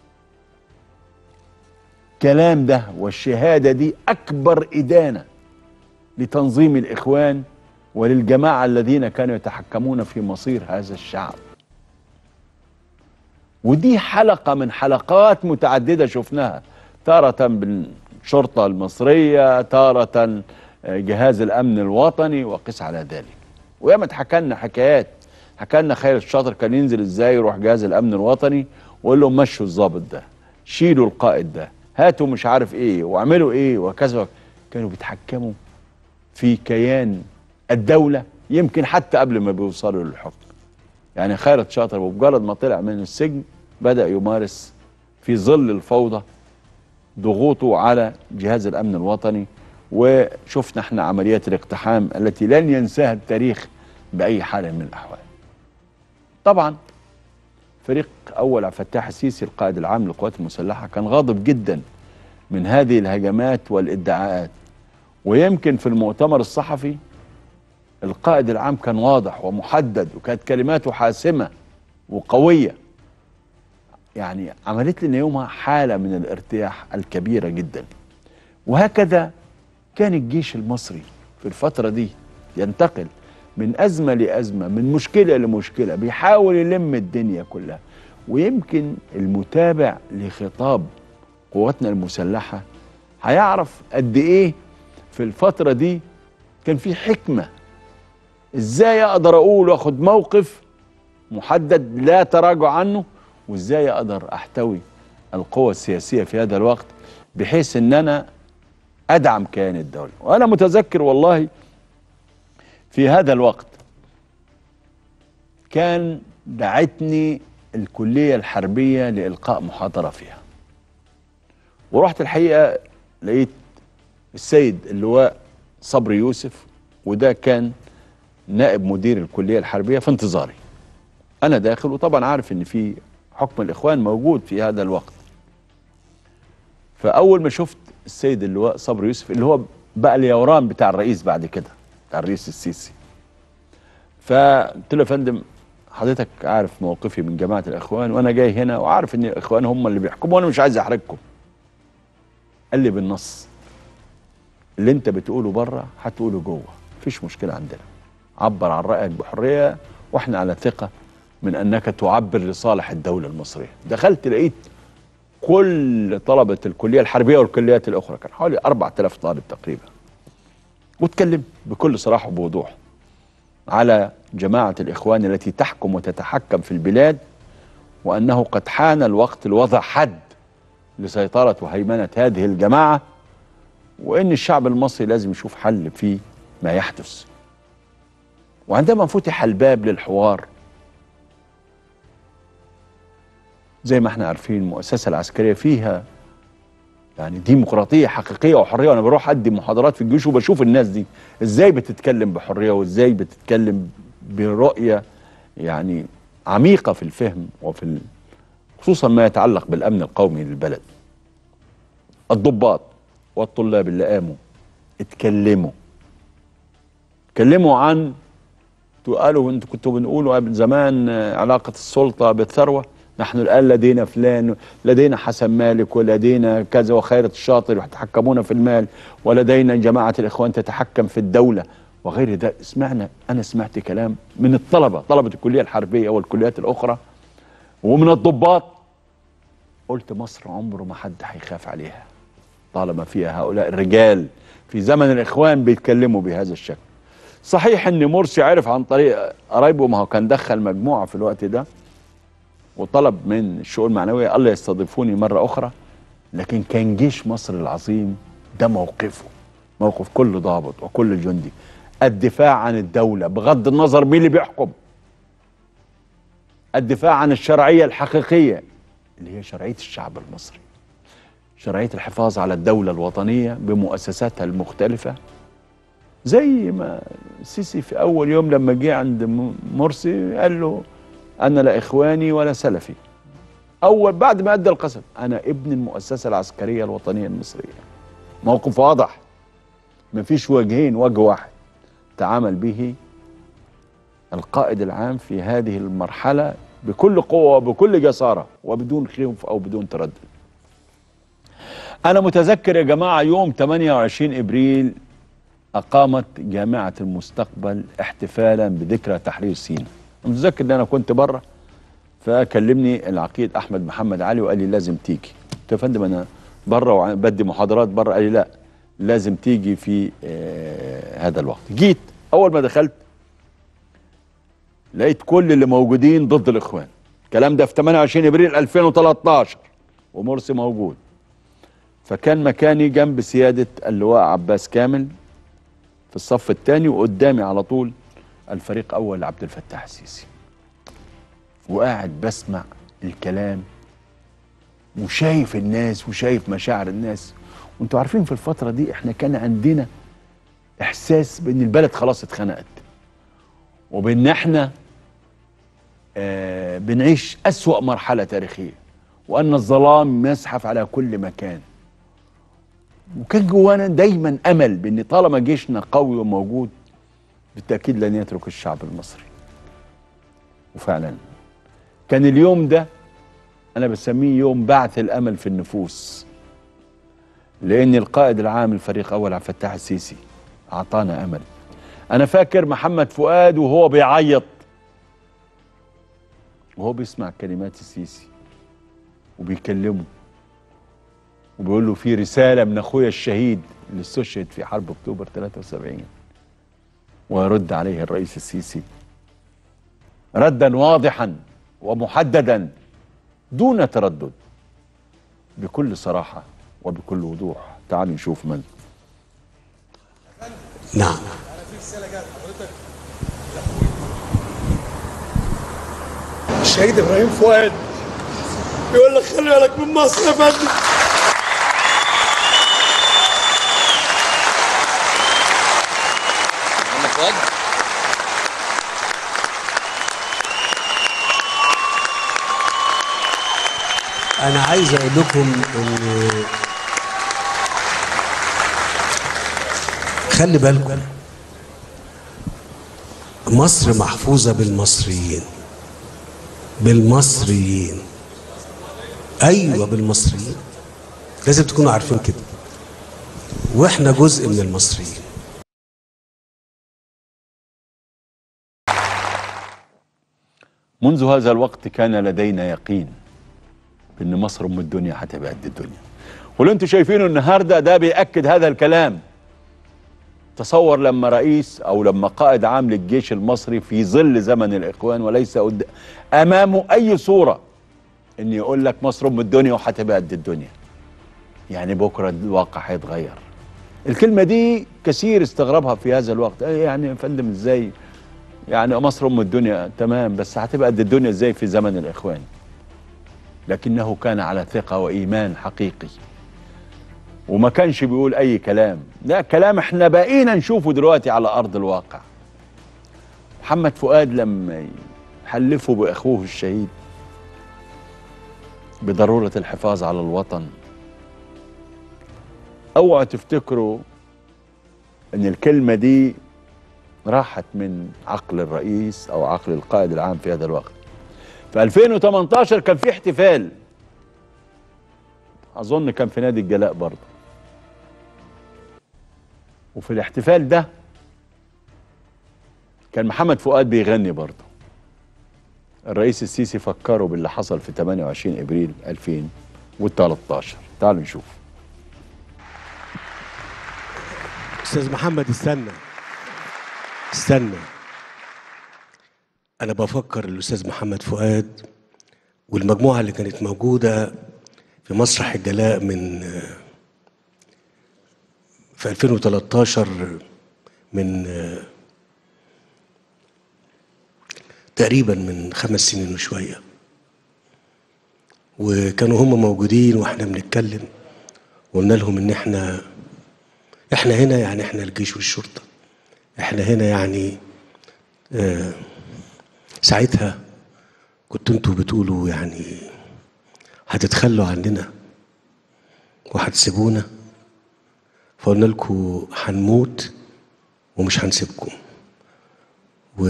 كلام ده والشهاده دي اكبر ادانه لتنظيم الاخوان وللجماعه الذين كانوا يتحكمون في مصير هذا الشعب ودي حلقه من حلقات متعدده شفناها تاره بالشرطه المصريه تاره جهاز الامن الوطني وقس على ذلك وياما اتحكى لنا حكايات حكى لنا خير الشاطر كان ينزل ازاي يروح جهاز الامن الوطني ويقول لهم مشوا الضابط ده شيلوا القائد ده هاتوا مش عارف ايه واعملوا ايه وكذا كانوا بيتحكموا في كيان الدولة يمكن حتى قبل ما بيوصلوا للحكم يعني خيرت شاطر بمجرد ما طلع من السجن بدأ يمارس في ظل الفوضى ضغوطه على جهاز الأمن الوطني وشفنا احنا عمليات الاقتحام التي لن ينساها التاريخ بأي حال من الأحوال طبعا فريق أول عبد الفتاح السيسي القائد العام للقوات المسلحة كان غاضب جدا من هذه الهجمات والادعاءات ويمكن في المؤتمر الصحفي القائد العام كان واضح ومحدد وكانت كلماته حاسمة وقوية يعني عملت لنا يومها حالة من الارتياح الكبيرة جدا وهكذا كان الجيش المصري في الفترة دي ينتقل من أزمة لأزمة من مشكلة لمشكلة بيحاول يلم الدنيا كلها ويمكن المتابع لخطاب قواتنا المسلحة هيعرف قد إيه في الفترة دي كان في حكمة إزاي أقدر أقول وأخد موقف محدد لا تراجع عنه وإزاي أقدر أحتوي القوى السياسية في هذا الوقت بحيث إن أنا أدعم كيان الدولة وأنا متذكر والله في هذا الوقت كان دعتني الكلية الحربية لإلقاء محاضرة فيها ورحت الحقيقة لقيت السيد اللواء صبري يوسف وده كان نائب مدير الكلية الحربية في انتظاري أنا داخل وطبعا عارف إن في حكم الإخوان موجود في هذا الوقت فأول ما شفت السيد اللواء صبري يوسف اللي هو بقى اليوران بتاع الرئيس بعد كده بتاع الرئيس السيسي فقلت له يا فندم حضرتك عارف موقفي من جماعة الإخوان وأنا جاي هنا وعارف إن الإخوان هم اللي بيحكموا وأنا مش عايز أحرجكم قال لي بالنص اللي أنت بتقوله بره هتقوله جوه مفيش مشكلة عندنا عبر عن رأيك بحرية وإحنا على ثقة من أنك تعبر لصالح الدولة المصرية دخلت لقيت كل طلبة الكلية الحربية والكليات الأخرى كان حوالي 4000 طالب تقريبا واتكلم بكل صراحة وبوضوح على جماعة الإخوان التي تحكم وتتحكم في البلاد وأنه قد حان الوقت لوضع حد لسيطرة وهيمنة هذه الجماعة وأن الشعب المصري لازم يشوف حل في ما يحدث وعندما فتح الباب للحوار زي ما احنا عارفين المؤسسة العسكرية فيها يعني ديمقراطية حقيقية وحرية وانا بروح ادي محاضرات في الجيش وبشوف الناس دي ازاي بتتكلم بحرية وازاي بتتكلم برؤية يعني عميقة في الفهم وفي ال... خصوصا ما يتعلق بالامن القومي للبلد الضباط والطلاب اللي قاموا اتكلموا اتكلموا عن قالوا انتوا كنتوا بنقولوا قبل زمان علاقة السلطة بالثروة نحن الآن لدينا فلان لدينا حسن مالك ولدينا كذا وخيرة الشاطر ويتحكمون في المال ولدينا جماعة الإخوان تتحكم في الدولة وغير ذلك سمعنا أنا سمعت كلام من الطلبة طلبة الكلية الحربية والكليات الأخرى ومن الضباط قلت مصر عمره ما حد هيخاف عليها طالما فيها هؤلاء الرجال في زمن الإخوان بيتكلموا بهذا الشكل صحيح ان مرسي عرف عن طريق قرايبه ما هو كان دخل مجموعه في الوقت ده وطلب من الشؤون المعنويه الله يستضيفوني مره اخرى لكن كان جيش مصر العظيم ده موقفه موقف كل ضابط وكل جندي الدفاع عن الدوله بغض النظر مين اللي بيحكم الدفاع عن الشرعيه الحقيقيه اللي هي شرعيه الشعب المصري شرعيه الحفاظ على الدوله الوطنيه بمؤسساتها المختلفه زي ما السيسي في اول يوم لما جه عند مرسي قال له انا لا اخواني ولا سلفي اول بعد ما ادى القسم انا ابن المؤسسه العسكريه الوطنيه المصريه موقف واضح مفيش وجهين وجه واحد تعامل به القائد العام في هذه المرحله بكل قوه وبكل جساره وبدون خوف او بدون تردد انا متذكر يا جماعه يوم 28 ابريل أقامت جامعة المستقبل احتفالا بذكرى تحرير سيناء متذكر ان انا كنت بره فكلمني العقيد احمد محمد علي وقال لي لازم تيجي قلت يا فندم انا بره وبدي محاضرات بره قال لي لا لازم تيجي في آه هذا الوقت جيت اول ما دخلت لقيت كل اللي موجودين ضد الاخوان الكلام ده في 28 ابريل 2013 ومرسي موجود فكان مكاني جنب سيادة اللواء عباس كامل في الصف الثاني وقدامي على طول الفريق أول عبد الفتاح السيسي وقاعد بسمع الكلام وشايف الناس وشايف مشاعر الناس وانتوا عارفين في الفترة دي احنا كان عندنا احساس بان البلد خلاص اتخنقت وبان احنا آه بنعيش اسوأ مرحلة تاريخية وان الظلام يزحف على كل مكان وكان جوانا دايما امل بان طالما جيشنا قوي وموجود بالتاكيد لن يترك الشعب المصري وفعلا كان اليوم ده انا بسميه يوم بعث الامل في النفوس لان القائد العام الفريق اول عبد الفتاح السيسي اعطانا امل انا فاكر محمد فؤاد وهو بيعيط وهو بيسمع كلمات السيسي وبيكلمه وبيقول له في رساله من اخويا الشهيد اللي استشهد في حرب اكتوبر 73 ويرد عليه الرئيس السيسي ردا واضحا ومحددا دون تردد بكل صراحه وبكل وضوح تعالوا نشوف من نعم الشهيد ابراهيم فؤاد يقول لك خلي بالك من مصر يا فندم محمد فؤاد انا عايز اقول لكم ان خلي بالكم مصر محفوظة بالمصريين بالمصريين ايوه بالمصريين لازم تكونوا عارفين كده واحنا جزء من المصريين منذ هذا الوقت كان لدينا يقين بان مصر ام الدنيا هتبقى قد الدنيا واللي انتوا شايفينه النهارده ده بياكد هذا الكلام تصور لما رئيس او لما قائد عام للجيش المصري في ظل زمن الاخوان وليس قد... امامه اي صوره ان يقول لك مصر ام الدنيا وهتبقى قد الدنيا يعني بكره الواقع هيتغير الكلمه دي كثير استغربها في هذا الوقت إيه يعني يا فندم ازاي يعني مصر ام الدنيا تمام بس هتبقى قد الدنيا ازاي في زمن الاخوان لكنه كان على ثقه وايمان حقيقي وما كانش بيقول اي كلام لا كلام احنا بقينا نشوفه دلوقتي على ارض الواقع محمد فؤاد لما يحلفوا باخوه الشهيد بضروره الحفاظ على الوطن اوعوا تفتكروا ان الكلمه دي راحت من عقل الرئيس او عقل القائد العام في هذا الوقت في 2018 كان في احتفال اظن كان في نادي الجلاء برضه وفي الاحتفال ده كان محمد فؤاد بيغني برضه الرئيس السيسي فكروا باللي حصل في 28 ابريل 2013 تعالوا نشوف استاذ محمد استنى استنى انا بفكر الاستاذ محمد فؤاد والمجموعه اللي كانت موجوده في مسرح الجلاء من في 2013 من تقريبا من خمس سنين وشويه وكانوا هم موجودين واحنا بنتكلم وقلنا لهم ان احنا احنا هنا يعني احنا الجيش والشرطه احنا هنا يعني آه ساعتها كنتوا انتوا بتقولوا يعني هتتخلوا عننا وهتسيبونا فقلنا لكم هنموت ومش هنسيبكم و...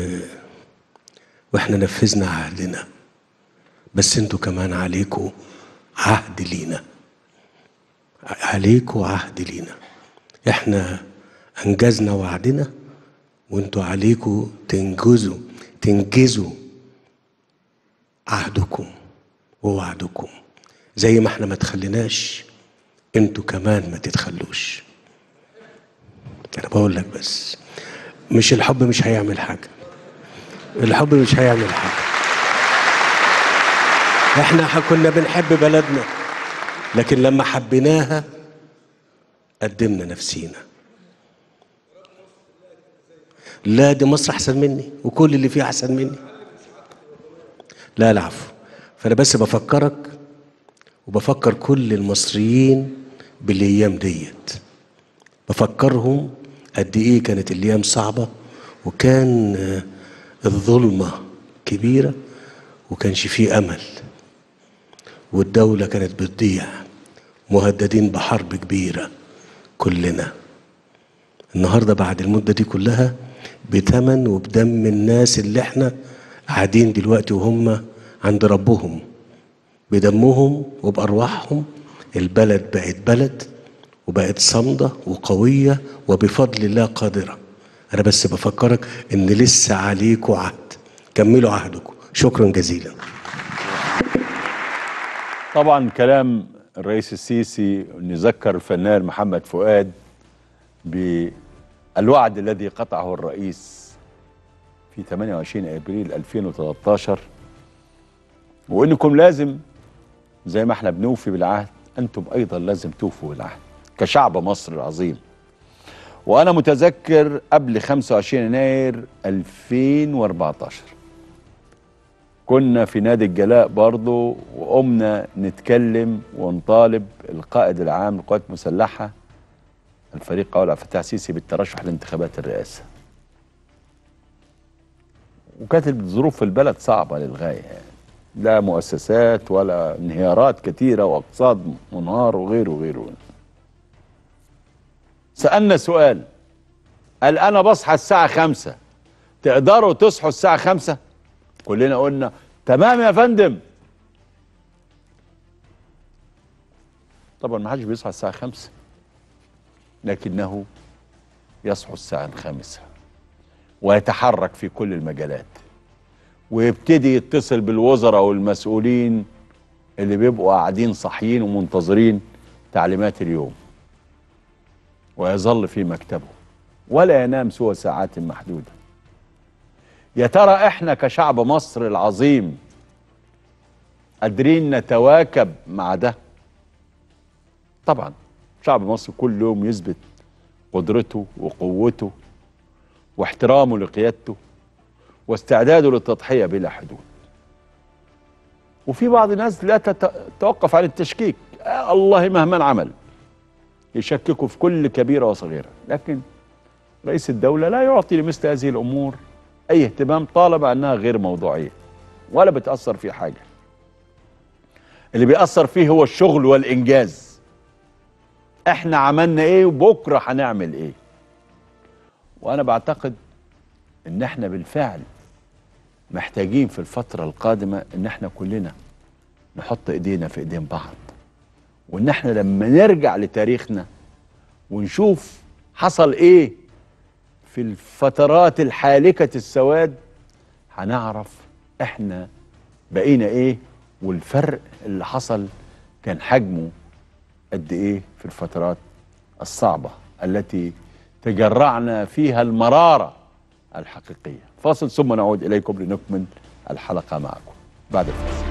واحنا نفذنا عهدنا بس انتوا كمان عليكم عهد لينا عليكم عهد لينا احنا انجزنا وعدنا وانتوا عليكم تنجزوا تنجزوا عهدكم ووعدكم زي ما احنا ما تخليناش انتوا كمان ما تتخلوش انا بقول لك بس مش الحب مش هيعمل حاجه الحب مش هيعمل حاجه احنا كنا بنحب بلدنا لكن لما حبيناها قدمنا نفسينا لا دي مصر احسن مني وكل اللي فيها احسن مني لا العفو فانا بس بفكرك وبفكر كل المصريين بالايام ديت بفكرهم قد ايه كانت الايام صعبه وكان آه، الظلمه كبيره وكانش فيه امل والدوله كانت بتضيع مهددين بحرب كبيره كلنا النهارده بعد المده دي كلها بتمن وبدم الناس اللي احنا قاعدين دلوقتي وهم عند ربهم بدمهم وبأرواحهم البلد بقت بلد وبقت صامدة وقوية وبفضل الله قادرة أنا بس بفكرك إن لسه عليكم عهد كملوا عهدكم شكرا جزيلا طبعا كلام الرئيس السيسي نذكر الفنان محمد فؤاد بالوعد الذي قطعه الرئيس في 28 ابريل 2013 وانكم لازم زي ما احنا بنوفي بالعهد انتم ايضا لازم توفوا بالعهد كشعب مصر العظيم وانا متذكر قبل 25 يناير 2014 كنا في نادي الجلاء برضو وقمنا نتكلم ونطالب القائد العام للقوات المسلحة الفريق قول عبد الفتاح السيسي بالترشح لانتخابات الرئاسة وكانت الظروف في البلد صعبة للغاية يعني لا مؤسسات ولا انهيارات كثيرة واقتصاد منهار وغيره وغيره سألنا سؤال قال أنا بصحى الساعة خمسة تقدروا تصحوا الساعة خمسة كلنا قلنا تمام يا فندم طبعا ما حدش بيصحى الساعة خمسة لكنه يصحو الساعة الخامسة ويتحرك في كل المجالات ويبتدي يتصل بالوزراء والمسؤولين اللي بيبقوا قاعدين صاحيين ومنتظرين تعليمات اليوم ويظل في مكتبه ولا ينام سوى ساعات محدوده يا ترى احنا كشعب مصر العظيم قادرين نتواكب مع ده طبعا شعب مصر كل يوم يثبت قدرته وقوته واحترامه لقيادته واستعداده للتضحية بلا حدود وفي بعض الناس لا تتوقف عن التشكيك آه الله مهما عمل يشككوا في كل كبيرة وصغيرة لكن رئيس الدولة لا يعطي لمثل هذه الأمور اي اهتمام طالما انها غير موضوعيه ولا بتاثر في حاجه اللي بيأثر فيه هو الشغل والانجاز احنا عملنا ايه وبكره هنعمل ايه وانا بعتقد ان احنا بالفعل محتاجين في الفتره القادمه ان احنا كلنا نحط ايدينا في ايدين بعض وان احنا لما نرجع لتاريخنا ونشوف حصل ايه في الفترات الحالكة السواد هنعرف احنا بقينا ايه والفرق اللي حصل كان حجمه قد ايه في الفترات الصعبة التي تجرعنا فيها المرارة الحقيقية فاصل ثم نعود إليكم لنكمل الحلقة معكم بعد الفاصل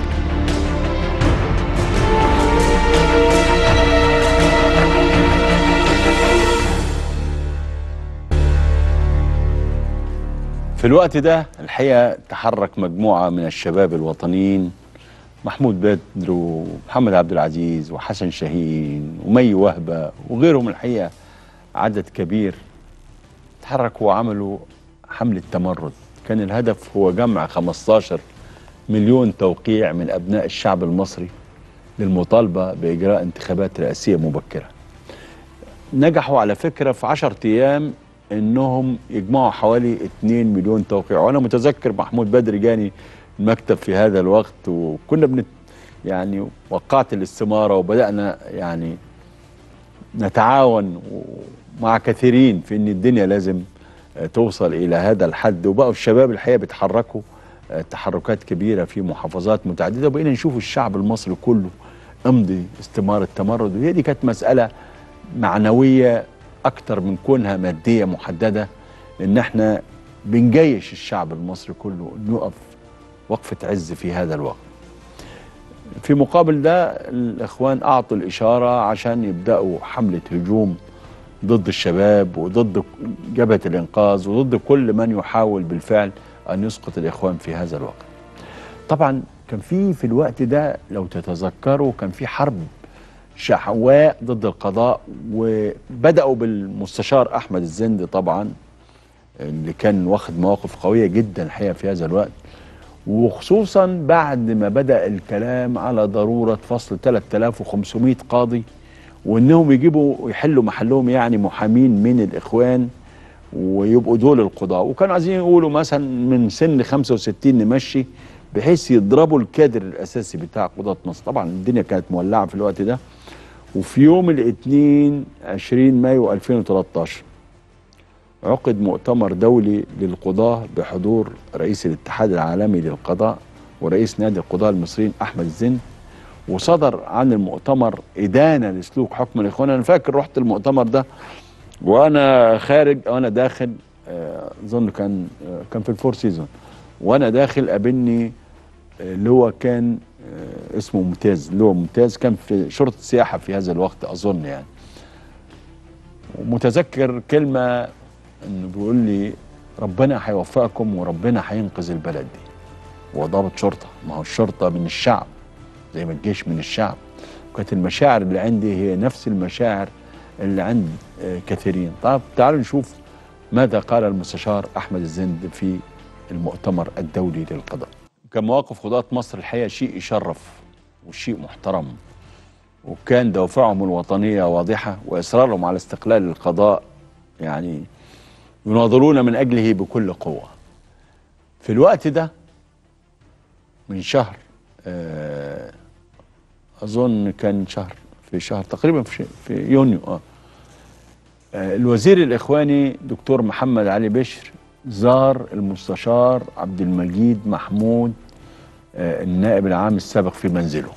في الوقت ده الحقيقة تحرك مجموعة من الشباب الوطنيين محمود بدر ومحمد عبد العزيز وحسن شاهين ومي وهبة وغيرهم الحقيقة عدد كبير تحركوا وعملوا حملة تمرد كان الهدف هو جمع 15 مليون توقيع من أبناء الشعب المصري للمطالبة بإجراء انتخابات رئاسية مبكرة نجحوا على فكرة في 10 أيام انهم يجمعوا حوالي 2 مليون توقيع وانا متذكر محمود بدر جاني المكتب في هذا الوقت وكنا بنت يعني وقعت الاستماره وبدانا يعني نتعاون مع كثيرين في ان الدنيا لازم توصل الى هذا الحد وبقوا الشباب الحقيقه بيتحركوا تحركات كبيره في محافظات متعدده وبقينا نشوف الشعب المصري كله امضي استماره تمرد وهي دي كانت مساله معنويه اكتر من كونها ماديه محدده ان احنا بنجيش الشعب المصري كله انه يقف وقفه عز في هذا الوقت في مقابل ده الاخوان اعطوا الاشاره عشان يبداوا حمله هجوم ضد الشباب وضد جبهه الانقاذ وضد كل من يحاول بالفعل ان يسقط الاخوان في هذا الوقت. طبعا كان في في الوقت ده لو تتذكروا كان في حرب شحواء ضد القضاء وبداوا بالمستشار احمد الزند طبعا اللي كان واخد مواقف قويه جدا الحقيقه في هذا الوقت وخصوصا بعد ما بدا الكلام على ضروره فصل 3500 قاضي وانهم يجيبوا يحلوا محلهم يعني محامين من الاخوان ويبقوا دول القضاة وكانوا عايزين يقولوا مثلا من سن 65 نمشي بحيث يضربوا الكادر الاساسي بتاع قضاة مصر طبعا الدنيا كانت مولعه في الوقت ده وفي يوم الاثنين 20 مايو 2013 عقد مؤتمر دولي للقضاة بحضور رئيس الاتحاد العالمي للقضاء ورئيس نادي القضاة المصريين أحمد الزند وصدر عن المؤتمر إدانة لسلوك حكم الإخوان أنا فاكر رحت المؤتمر ده وأنا خارج وأنا داخل آه، أظن كان آه، كان في الفور سيزون وأنا داخل قابلني آه، اللي هو كان آه، اسمه ممتاز اللي هو ممتاز كان في شرطة سياحة في هذا الوقت أظن يعني ومتذكر كلمة انه بيقول لي ربنا هيوفقكم وربنا هينقذ البلد دي هو ضابط شرطه ما هو الشرطه من الشعب زي ما الجيش من الشعب وكانت المشاعر اللي عندي هي نفس المشاعر اللي عند آه، كثيرين طب تعالوا نشوف ماذا قال المستشار احمد الزند في المؤتمر الدولي للقضاء كان مواقف قضاة مصر الحقيقه شيء يشرف وشيء محترم وكان دوافعهم الوطنيه واضحه واصرارهم على استقلال القضاء يعني يناظرون من اجله بكل قوه. في الوقت ده من شهر آه، اظن كان شهر في شهر تقريبا في, ش- في يونيو اه آه، الوزير الاخواني دكتور محمد علي بشر زار المستشار عبد المجيد محمود آه، النائب العام السابق في منزله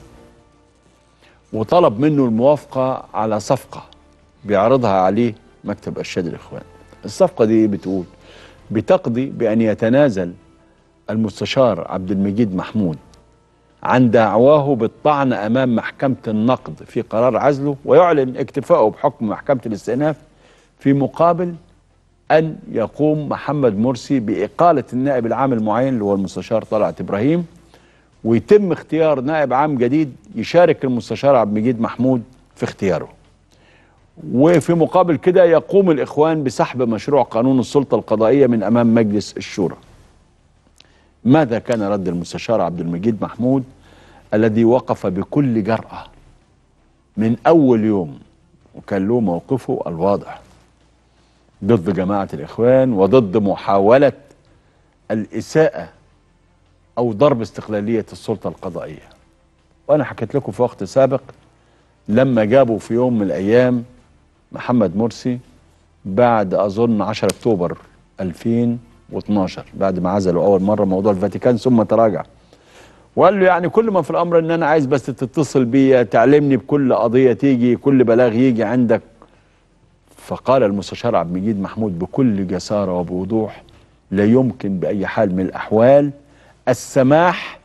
وطلب منه الموافقه على صفقه بيعرضها عليه مكتب ارشاد الاخوان الصفقه دي بتقول بتقضي بان يتنازل المستشار عبد المجيد محمود عن دعواه بالطعن امام محكمه النقد في قرار عزله ويعلن اكتفائه بحكم محكمه الاستئناف في مقابل ان يقوم محمد مرسي باقاله النائب العام المعين اللي هو المستشار طلعت ابراهيم ويتم اختيار نائب عام جديد يشارك المستشار عبد المجيد محمود في اختياره وفي مقابل كده يقوم الإخوان بسحب مشروع قانون السلطة القضائية من أمام مجلس الشورى ماذا كان رد المستشار عبد المجيد محمود الذي وقف بكل جرأة من أول يوم وكان له موقفه الواضح ضد جماعة الإخوان وضد محاولة الإساءة أو ضرب استقلالية السلطة القضائية وأنا حكيت لكم في وقت سابق لما جابوا في يوم من الأيام محمد مرسي بعد أظن 10 أكتوبر 2012 بعد ما عزلوا أول مرة موضوع الفاتيكان ثم تراجع وقال له يعني كل ما في الأمر إن أنا عايز بس تتصل بيا تعلمني بكل قضية تيجي كل بلاغ يجي عندك فقال المستشار عبد المجيد محمود بكل جسارة وبوضوح لا يمكن بأي حال من الأحوال السماح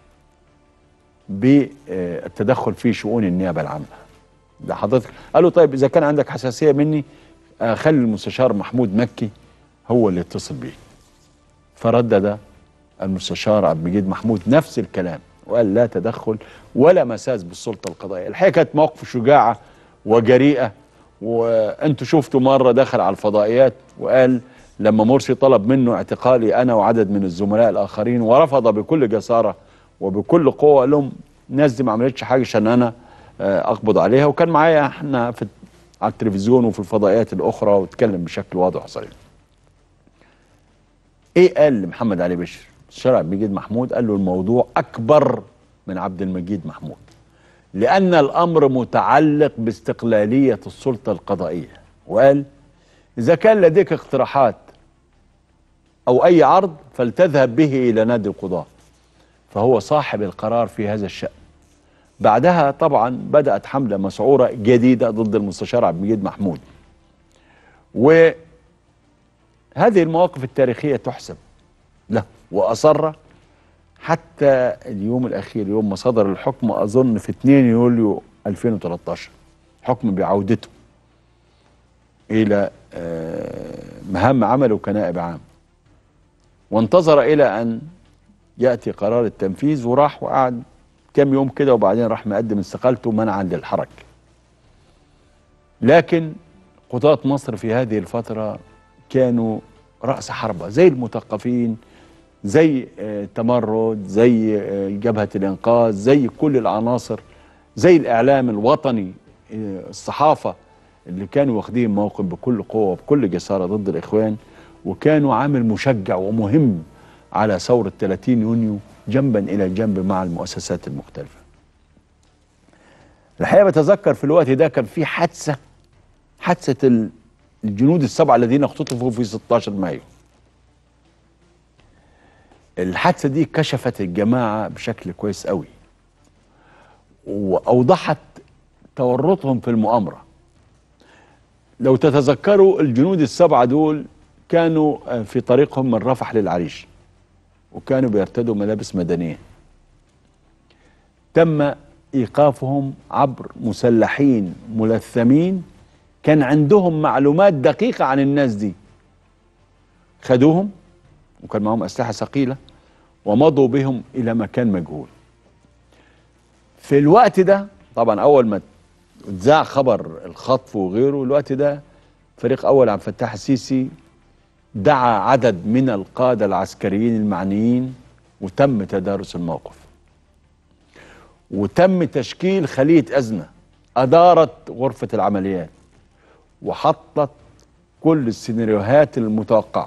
بالتدخل في شؤون النيابة العامة ده حضرتك قال له طيب إذا كان عندك حساسية مني آه، خلي المستشار محمود مكي هو اللي يتصل بيه فردد المستشار عبد المجيد محمود نفس الكلام وقال لا تدخل ولا مساس بالسلطة القضائية الحقيقة كانت موقف شجاعة وجريئة وانتوا شفتوا مرة دخل على الفضائيات وقال لما مرسي طلب منه اعتقالي انا وعدد من الزملاء الاخرين ورفض بكل جسارة وبكل قوة قال لهم الناس دي ما عملتش حاجة عشان انا آه، اقبض عليها وكان معايا احنا في على التلفزيون وفي الفضائيات الاخرى واتكلم بشكل واضح وصريح ايه قال لمحمد علي بشر الشارع عبد المجيد محمود قال له الموضوع اكبر من عبد المجيد محمود لان الامر متعلق باستقلاليه السلطه القضائيه وقال اذا كان لديك اقتراحات او اي عرض فلتذهب به الى نادي القضاه فهو صاحب القرار في هذا الشان بعدها طبعا بدات حمله مسعوره جديده ضد المستشار عبد المجيد محمود وهذه المواقف التاريخيه تحسب له واصر حتى اليوم الاخير يوم ما صدر الحكم اظن في 2 يوليو 2013 حكم بعودته الى آه، مهام عمله كنائب عام وانتظر الى ان ياتي قرار التنفيذ وراح وقعد كام يوم كده وبعدين راح مقدم استقالته منعا للحرج لكن قضاة مصر في هذه الفترة كانوا رأس حربة زي المثقفين زي آه، تمرد زي آه، جبهة الإنقاذ زي كل العناصر زي الإعلام الوطني آه، الصحافة اللي كانوا واخدين موقف بكل قوة وبكل جسارة ضد الإخوان وكانوا عامل مشجع ومهم على ثورة 30 يونيو جنبا إلى جنب مع المؤسسات المختلفة الحقيقة بتذكر في الوقت ده كان في حادثة حادثة ال- الجنود السبعة الذين اختطفوا في 16 مايو الحادثة دي كشفت الجماعة بشكل كويس قوي وأوضحت تورطهم في المؤامرة لو تتذكروا الجنود السبعة دول كانوا آه، في طريقهم من رفح للعريش وكانوا بيرتدوا ملابس مدنية تم إيقافهم عبر مسلحين ملثمين كان عندهم معلومات دقيقة عن الناس دي خدوهم وكان معهم أسلحة ثقيلة ومضوا بهم إلى مكان مجهول في الوقت ده طبعا أول ما اتذاع خبر الخطف وغيره الوقت ده فريق أول عبد الفتاح السيسي دعا عدد من القادة العسكريين المعنيين وتم تدارس الموقف وتم تشكيل خلية أزمة أدارت غرفة العمليات وحطت كل السيناريوهات المتوقعة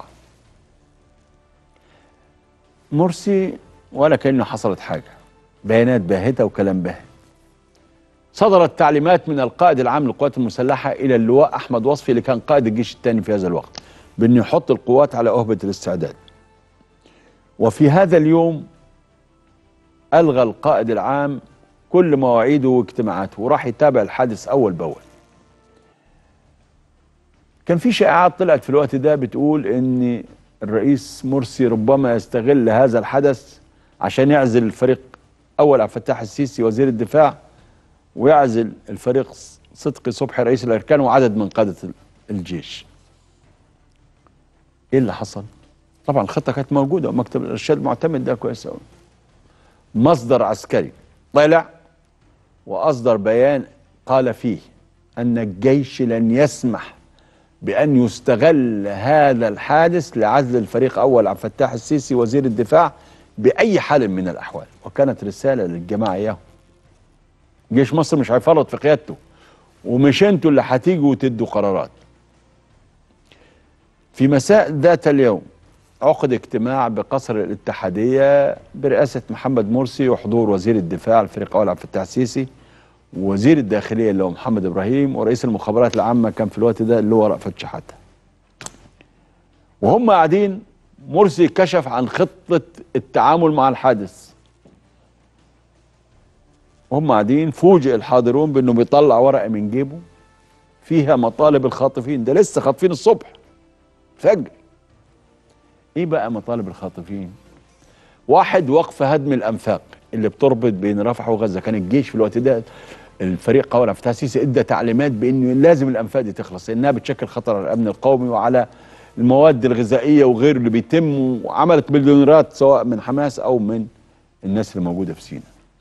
مرسي ولا كأنه حصلت حاجة بيانات باهتة وكلام باهت صدرت تعليمات من القائد العام للقوات المسلحة إلى اللواء أحمد وصفي اللي كان قائد الجيش الثاني في هذا الوقت بأنه يحط القوات على أهبة الاستعداد وفي هذا اليوم ألغى القائد العام كل مواعيده واجتماعاته وراح يتابع الحادث أول بأول كان في شائعات طلعت في الوقت ده بتقول ان الرئيس مرسي ربما يستغل هذا الحدث عشان يعزل الفريق اول عبد الفتاح السيسي وزير الدفاع ويعزل الفريق صدقي صبحي رئيس الاركان وعدد من قاده الجيش. ايه اللي حصل؟ طبعا الخطه كانت موجوده ومكتب الارشاد معتمد ده كويس قوي. مصدر عسكري طلع واصدر بيان قال فيه ان الجيش لن يسمح بأن يستغل هذا الحادث لعزل الفريق أول عبد الفتاح السيسي وزير الدفاع بأي حال من الأحوال وكانت رسالة للجماعة إياهم جيش مصر مش هيفرط في قيادته ومش انتوا اللي هتيجوا وتدوا قرارات في مساء ذات اليوم عقد اجتماع بقصر الاتحادية برئاسة محمد مرسي وحضور وزير الدفاع الفريق أول عبد الفتاح السيسي وزير الداخليه اللي هو محمد ابراهيم ورئيس المخابرات العامه كان في الوقت ده اللي هو رأفت شحاته. وهم قاعدين مرسي كشف عن خطه التعامل مع الحادث. وهم قاعدين فوجئ الحاضرون بانه بيطلع ورقه من جيبه فيها مطالب الخاطفين ده لسه خاطفين الصبح فجر ايه بقى مطالب الخاطفين واحد وقف هدم الانفاق اللي بتربط بين رفح وغزه كان الجيش في الوقت ده الفريق قول عبد الفتاح السيسي ادى تعليمات بانه لازم الانفاق دي تخلص لانها بتشكل خطر على الامن القومي وعلى المواد الغذائيه وغيره اللي بيتم وعملت مليونيرات سواء من حماس او من الناس اللي موجوده في سيناء.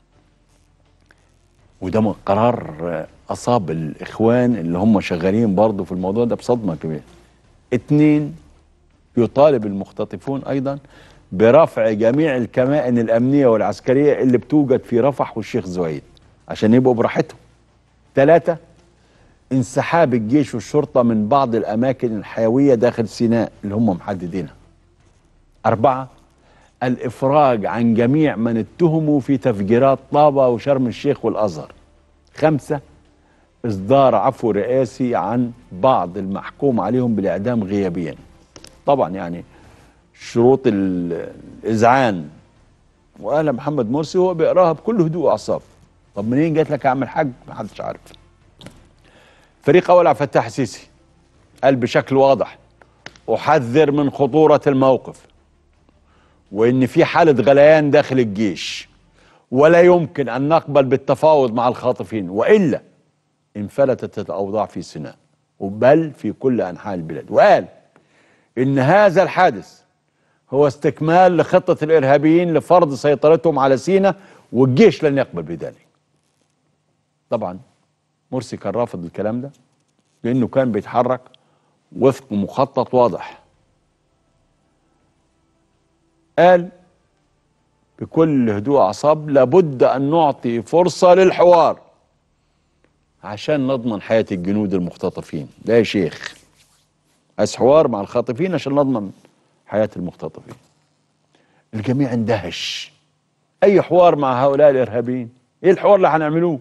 وده م- قرار آه، اصاب الاخوان اللي هم شغالين برضه في الموضوع ده بصدمه كبيره. اتنين يطالب المختطفون ايضا برفع جميع الكمائن الامنيه والعسكريه اللي بتوجد في رفح والشيخ زويد عشان يبقوا براحتهم. ثلاثه انسحاب الجيش والشرطه من بعض الاماكن الحيويه داخل سيناء اللي هم محددينها. اربعه الافراج عن جميع من اتهموا في تفجيرات طابه وشرم الشيخ والازهر. خمسه اصدار عفو رئاسي عن بعض المحكوم عليهم بالاعدام غيابيا. طبعا يعني شروط ال- الاذعان وقال محمد مرسي هو بيقراها بكل هدوء واعصاب. طب منين جات لك يا عم الحاج؟ محدش عارف. فريق اول عبد الفتاح السيسي قال بشكل واضح احذر من خطوره الموقف وان في حاله غليان داخل الجيش ولا يمكن ان نقبل بالتفاوض مع الخاطفين والا انفلتت الاوضاع في سيناء بل في كل انحاء البلاد وقال ان هذا الحادث هو استكمال لخطه الارهابيين لفرض سيطرتهم على سيناء والجيش لن يقبل بذلك طبعا مرسي كان رافض الكلام ده لانه كان بيتحرك وفق مخطط واضح قال بكل هدوء اعصاب لابد ان نعطي فرصه للحوار عشان نضمن حياه الجنود المختطفين ده يا شيخ عايز حوار مع الخاطفين عشان نضمن حياه المختطفين الجميع اندهش اي حوار مع هؤلاء الارهابيين ايه الحوار اللي هنعملوه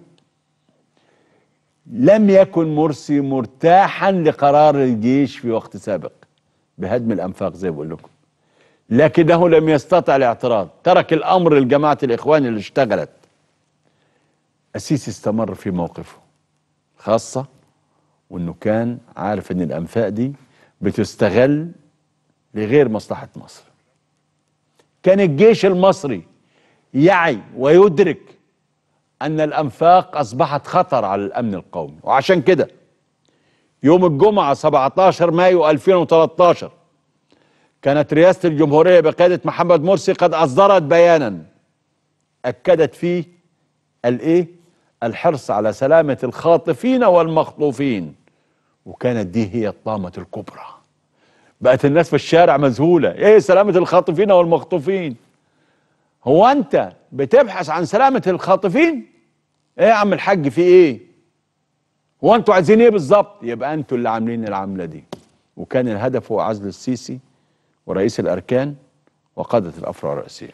لم يكن مرسي مرتاحا لقرار الجيش في وقت سابق بهدم الانفاق زي ما بقول لكم لكنه لم يستطع الاعتراض ترك الامر لجماعه الاخوان اللي اشتغلت السيسي استمر في موقفه خاصه وانه كان عارف ان الانفاق دي بتستغل لغير مصلحه مصر كان الجيش المصري يعي ويدرك ان الانفاق اصبحت خطر على الامن القومي وعشان كده يوم الجمعه 17 مايو 2013 كانت رئاسه الجمهوريه بقياده محمد مرسي قد اصدرت بيانا اكدت فيه الايه الحرص على سلامه الخاطفين والمخطوفين وكانت دي هي الطامه الكبرى بقت الناس في الشارع مذهوله ايه سلامه الخاطفين والمخطوفين هو انت بتبحث عن سلامه الخاطفين ايه يا عم الحاج في ايه هو انتوا عايزين ايه بالظبط يبقى انتوا اللي عاملين العمله دي وكان الهدف هو عزل السيسي ورئيس الاركان وقاده الافرع الرئيسيه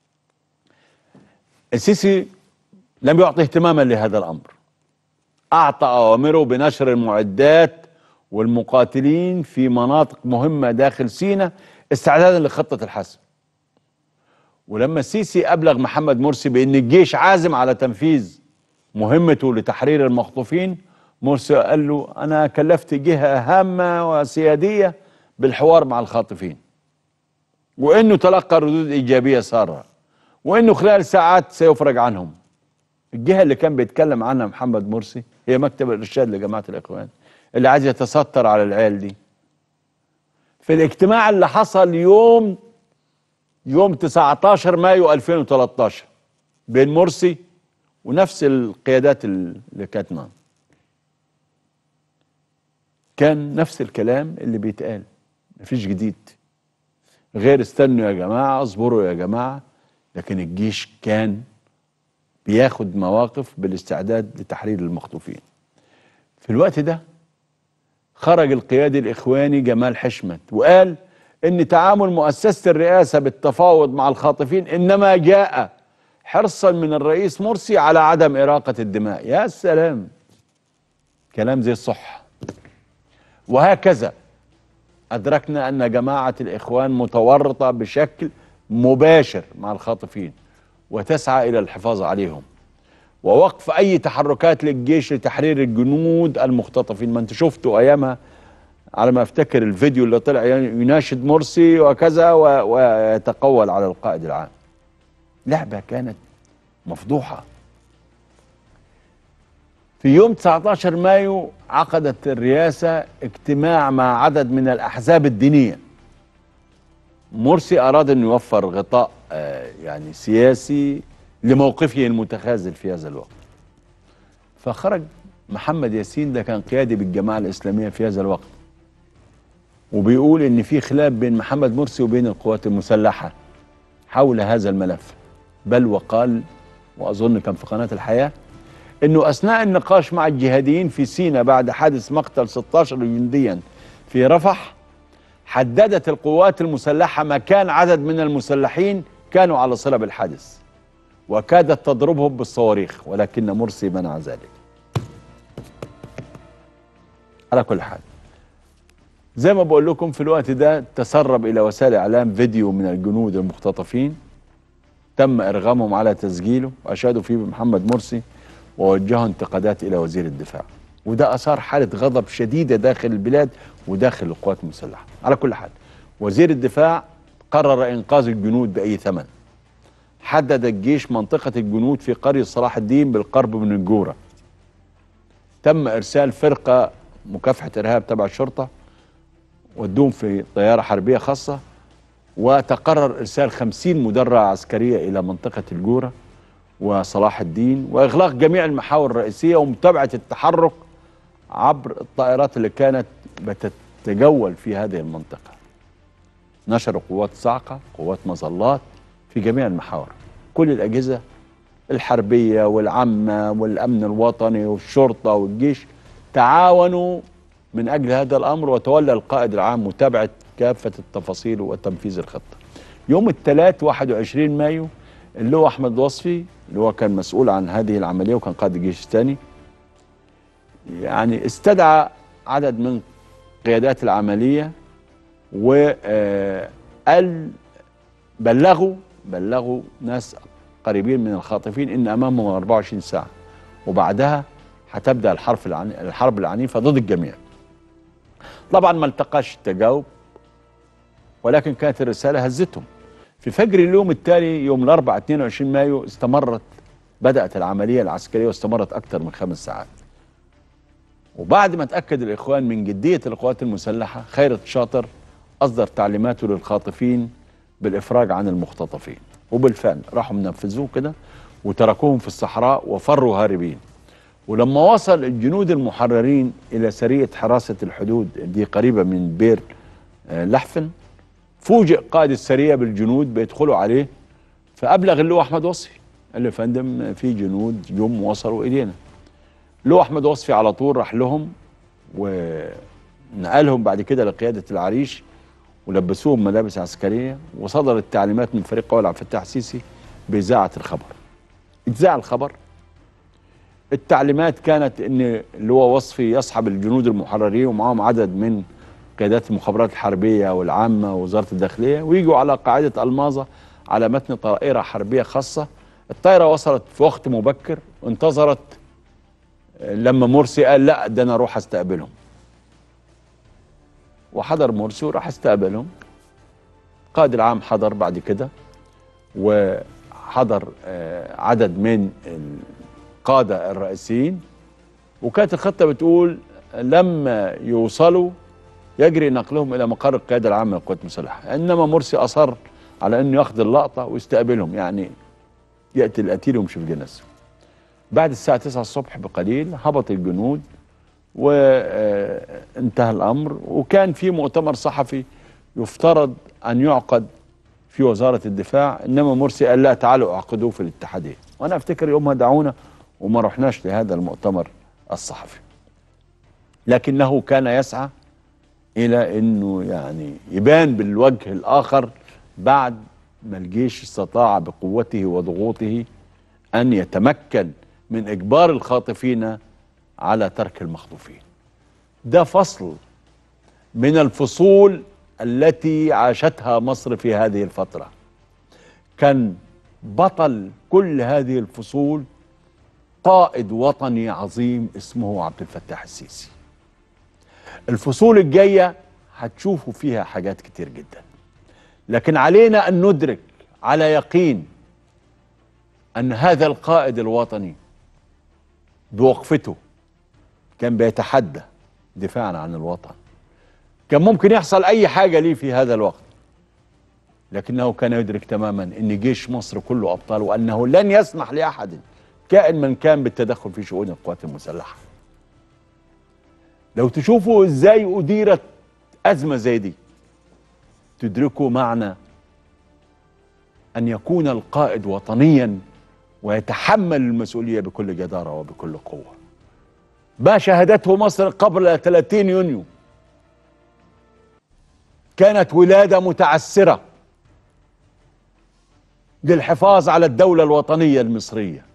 السيسي لم يعطي اهتماما لهذا الامر اعطى اوامره بنشر المعدات والمقاتلين في مناطق مهمه داخل سيناء استعدادا لخطه الحسم ولما السيسي ابلغ محمد مرسي بان الجيش عازم على تنفيذ مهمته لتحرير المخطوفين مرسي قال له انا كلفت جهه هامه وسياديه بالحوار مع الخاطفين وانه تلقى ردود ايجابيه ساره وانه خلال ساعات سيفرج عنهم الجهه اللي كان بيتكلم عنها محمد مرسي هي مكتب الارشاد لجماعه الاخوان اللي عايز يتستر على العيال دي في الاجتماع اللي حصل يوم يوم 19 مايو 2013 بين مرسي ونفس القيادات اللي كانت معاه كان نفس الكلام اللي بيتقال مفيش جديد غير استنوا يا جماعه اصبروا يا جماعه لكن الجيش كان بياخد مواقف بالاستعداد لتحرير المخطوفين في الوقت ده خرج القيادي الاخواني جمال حشمت وقال ان تعامل مؤسسه الرئاسه بالتفاوض مع الخاطفين انما جاء حرصا من الرئيس مرسي على عدم اراقه الدماء يا سلام كلام زي الصح وهكذا ادركنا ان جماعه الاخوان متورطه بشكل مباشر مع الخاطفين وتسعى الى الحفاظ عليهم ووقف اي تحركات للجيش لتحرير الجنود المختطفين ما انت شفتوا ايامها على ما افتكر الفيديو اللي طلع يناشد مرسي وكذا و- ويتقول على القائد العام لعبه كانت مفضوحه في يوم 19 مايو عقدت الرئاسه اجتماع مع عدد من الاحزاب الدينيه مرسي اراد ان يوفر غطاء آه، يعني سياسي لموقفه المتخاذل في هذا الوقت فخرج محمد ياسين ده كان قيادي بالجماعه الاسلاميه في هذا الوقت وبيقول ان في خلاف بين محمد مرسي وبين القوات المسلحه حول هذا الملف بل وقال واظن كان في قناه الحياه انه اثناء النقاش مع الجهاديين في سيناء بعد حادث مقتل 16 جنديا في رفح حددت القوات المسلحه مكان عدد من المسلحين كانوا على صله بالحادث وكادت تضربهم بالصواريخ ولكن مرسي منع ذلك على كل حال زي ما بقول لكم في الوقت ده تسرب الى وسائل الاعلام فيديو من الجنود المختطفين تم ارغامهم على تسجيله واشادوا فيه بمحمد مرسي ووجهوا انتقادات الى وزير الدفاع وده اثار حاله غضب شديده داخل البلاد وداخل القوات المسلحه على كل حال وزير الدفاع قرر إنقاذ الجنود بأي ثمن حدد الجيش منطقة الجنود في قرية صلاح الدين بالقرب من الجورة تم إرسال فرقة مكافحة إرهاب تبع الشرطة ودوهم في طيارة حربية خاصة وتقرر إرسال خمسين مدرعة عسكرية إلى منطقة الجورة وصلاح الدين وإغلاق جميع المحاور الرئيسية ومتابعة التحرك عبر الطائرات اللي كانت بتتجول في هذه المنطقة نشروا قوات صاعقة قوات مظلات في جميع المحاور كل الأجهزة الحربية والعامة والأمن الوطني والشرطة والجيش تعاونوا من أجل هذا الأمر وتولى القائد العام متابعة كافة التفاصيل وتنفيذ الخطة يوم الثلاث 21 مايو اللي هو أحمد وصفي اللي هو كان مسؤول عن هذه العملية وكان قائد الجيش الثاني يعني استدعى عدد من قيادات العملية وقال بلغوا بلغوا ناس قريبين من الخاطفين ان امامهم 24 ساعه وبعدها هتبدا الحرب العني الحرب العنيفه ضد الجميع. طبعا ما التقاش التجاوب ولكن كانت الرساله هزتهم. في فجر اليوم التالي يوم الاربعاء 22 مايو استمرت بدات العمليه العسكريه واستمرت اكثر من خمس ساعات. وبعد ما تاكد الاخوان من جديه القوات المسلحه خيرت شاطر اصدر تعليماته للخاطفين بالافراج عن المختطفين وبالفعل راحوا منفذوه كده وتركوهم في الصحراء وفروا هاربين ولما وصل الجنود المحررين الى سريه حراسه الحدود دي قريبه من بير آه، لحفن فوجئ قائد السريه بالجنود بيدخلوا عليه فابلغ اللواء احمد وصفي قال له يا فندم في جنود جم وصلوا الينا اللواء احمد وصفي على طول راح لهم ونقلهم بعد كده لقياده العريش ولبسوهم ملابس عسكريه وصدرت تعليمات من فريق قول عبد الفتاح السيسي باذاعه الخبر. اتذاع الخبر التعليمات كانت ان اللي هو وصفي يصحب الجنود المحررين ومعاهم عدد من قيادات المخابرات الحربيه والعامه ووزاره الداخليه ويجوا على قاعده الماظه على متن طائره حربيه خاصه الطائره وصلت في وقت مبكر وانتظرت لما مرسي قال لا ده انا اروح استقبلهم وحضر مرسي وراح استقبلهم القائد العام حضر بعد كده وحضر آه، عدد من القادة الرئيسيين وكانت الخطة بتقول لما يوصلوا يجري نقلهم إلى مقر القيادة العامة للقوات المسلحة إنما مرسي أصر على أنه ياخذ اللقطة ويستقبلهم يعني يأتي القتيل ويمشي في جنازته بعد الساعة 9 الصبح بقليل هبط الجنود وانتهى الامر وكان في مؤتمر صحفي يفترض ان يعقد في وزاره الدفاع انما مرسي قال لا تعالوا اعقدوه في الاتحاديه وانا افتكر يومها دعونا وما رحناش لهذا المؤتمر الصحفي لكنه كان يسعى الى انه يعني يبان بالوجه الاخر بعد ما الجيش استطاع بقوته وضغوطه ان يتمكن من اجبار الخاطفين على ترك المخطوفين ده فصل من الفصول التي عاشتها مصر في هذه الفترة كان بطل كل هذه الفصول قائد وطني عظيم اسمه عبد الفتاح السيسي الفصول الجاية هتشوفوا فيها حاجات كتير جدا لكن علينا أن ندرك على يقين أن هذا القائد الوطني بوقفته كان بيتحدى دفاعا عن الوطن كان ممكن يحصل اي حاجه ليه في هذا الوقت لكنه كان يدرك تماما ان جيش مصر كله ابطال وانه لن يسمح لاحد كائن من كان بالتدخل في شؤون القوات المسلحه لو تشوفوا ازاي اديرت ازمه زي دي تدركوا معنى ان يكون القائد وطنيا ويتحمل المسؤوليه بكل جداره وبكل قوه ما شهدته مصر قبل 30 يونيو كانت ولاده متعسره للحفاظ على الدوله الوطنيه المصريه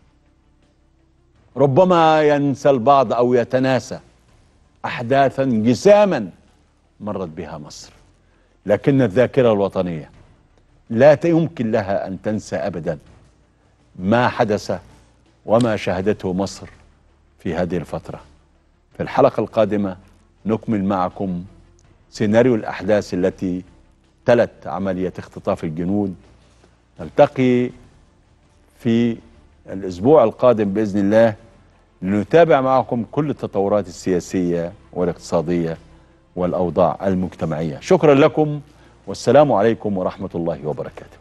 ربما ينسى البعض او يتناسى احداثا جساما مرت بها مصر لكن الذاكره الوطنيه لا يمكن لها ان تنسى ابدا ما حدث وما شهدته مصر في هذه الفتره في الحلقه القادمه نكمل معكم سيناريو الاحداث التي تلت عملية اختطاف الجنود نلتقي في الأسبوع القادم بإذن الله لنتابع معكم كل التطورات السياسية والاقتصادية والأوضاع المجتمعية شكرا لكم والسلام عليكم ورحمة الله وبركاته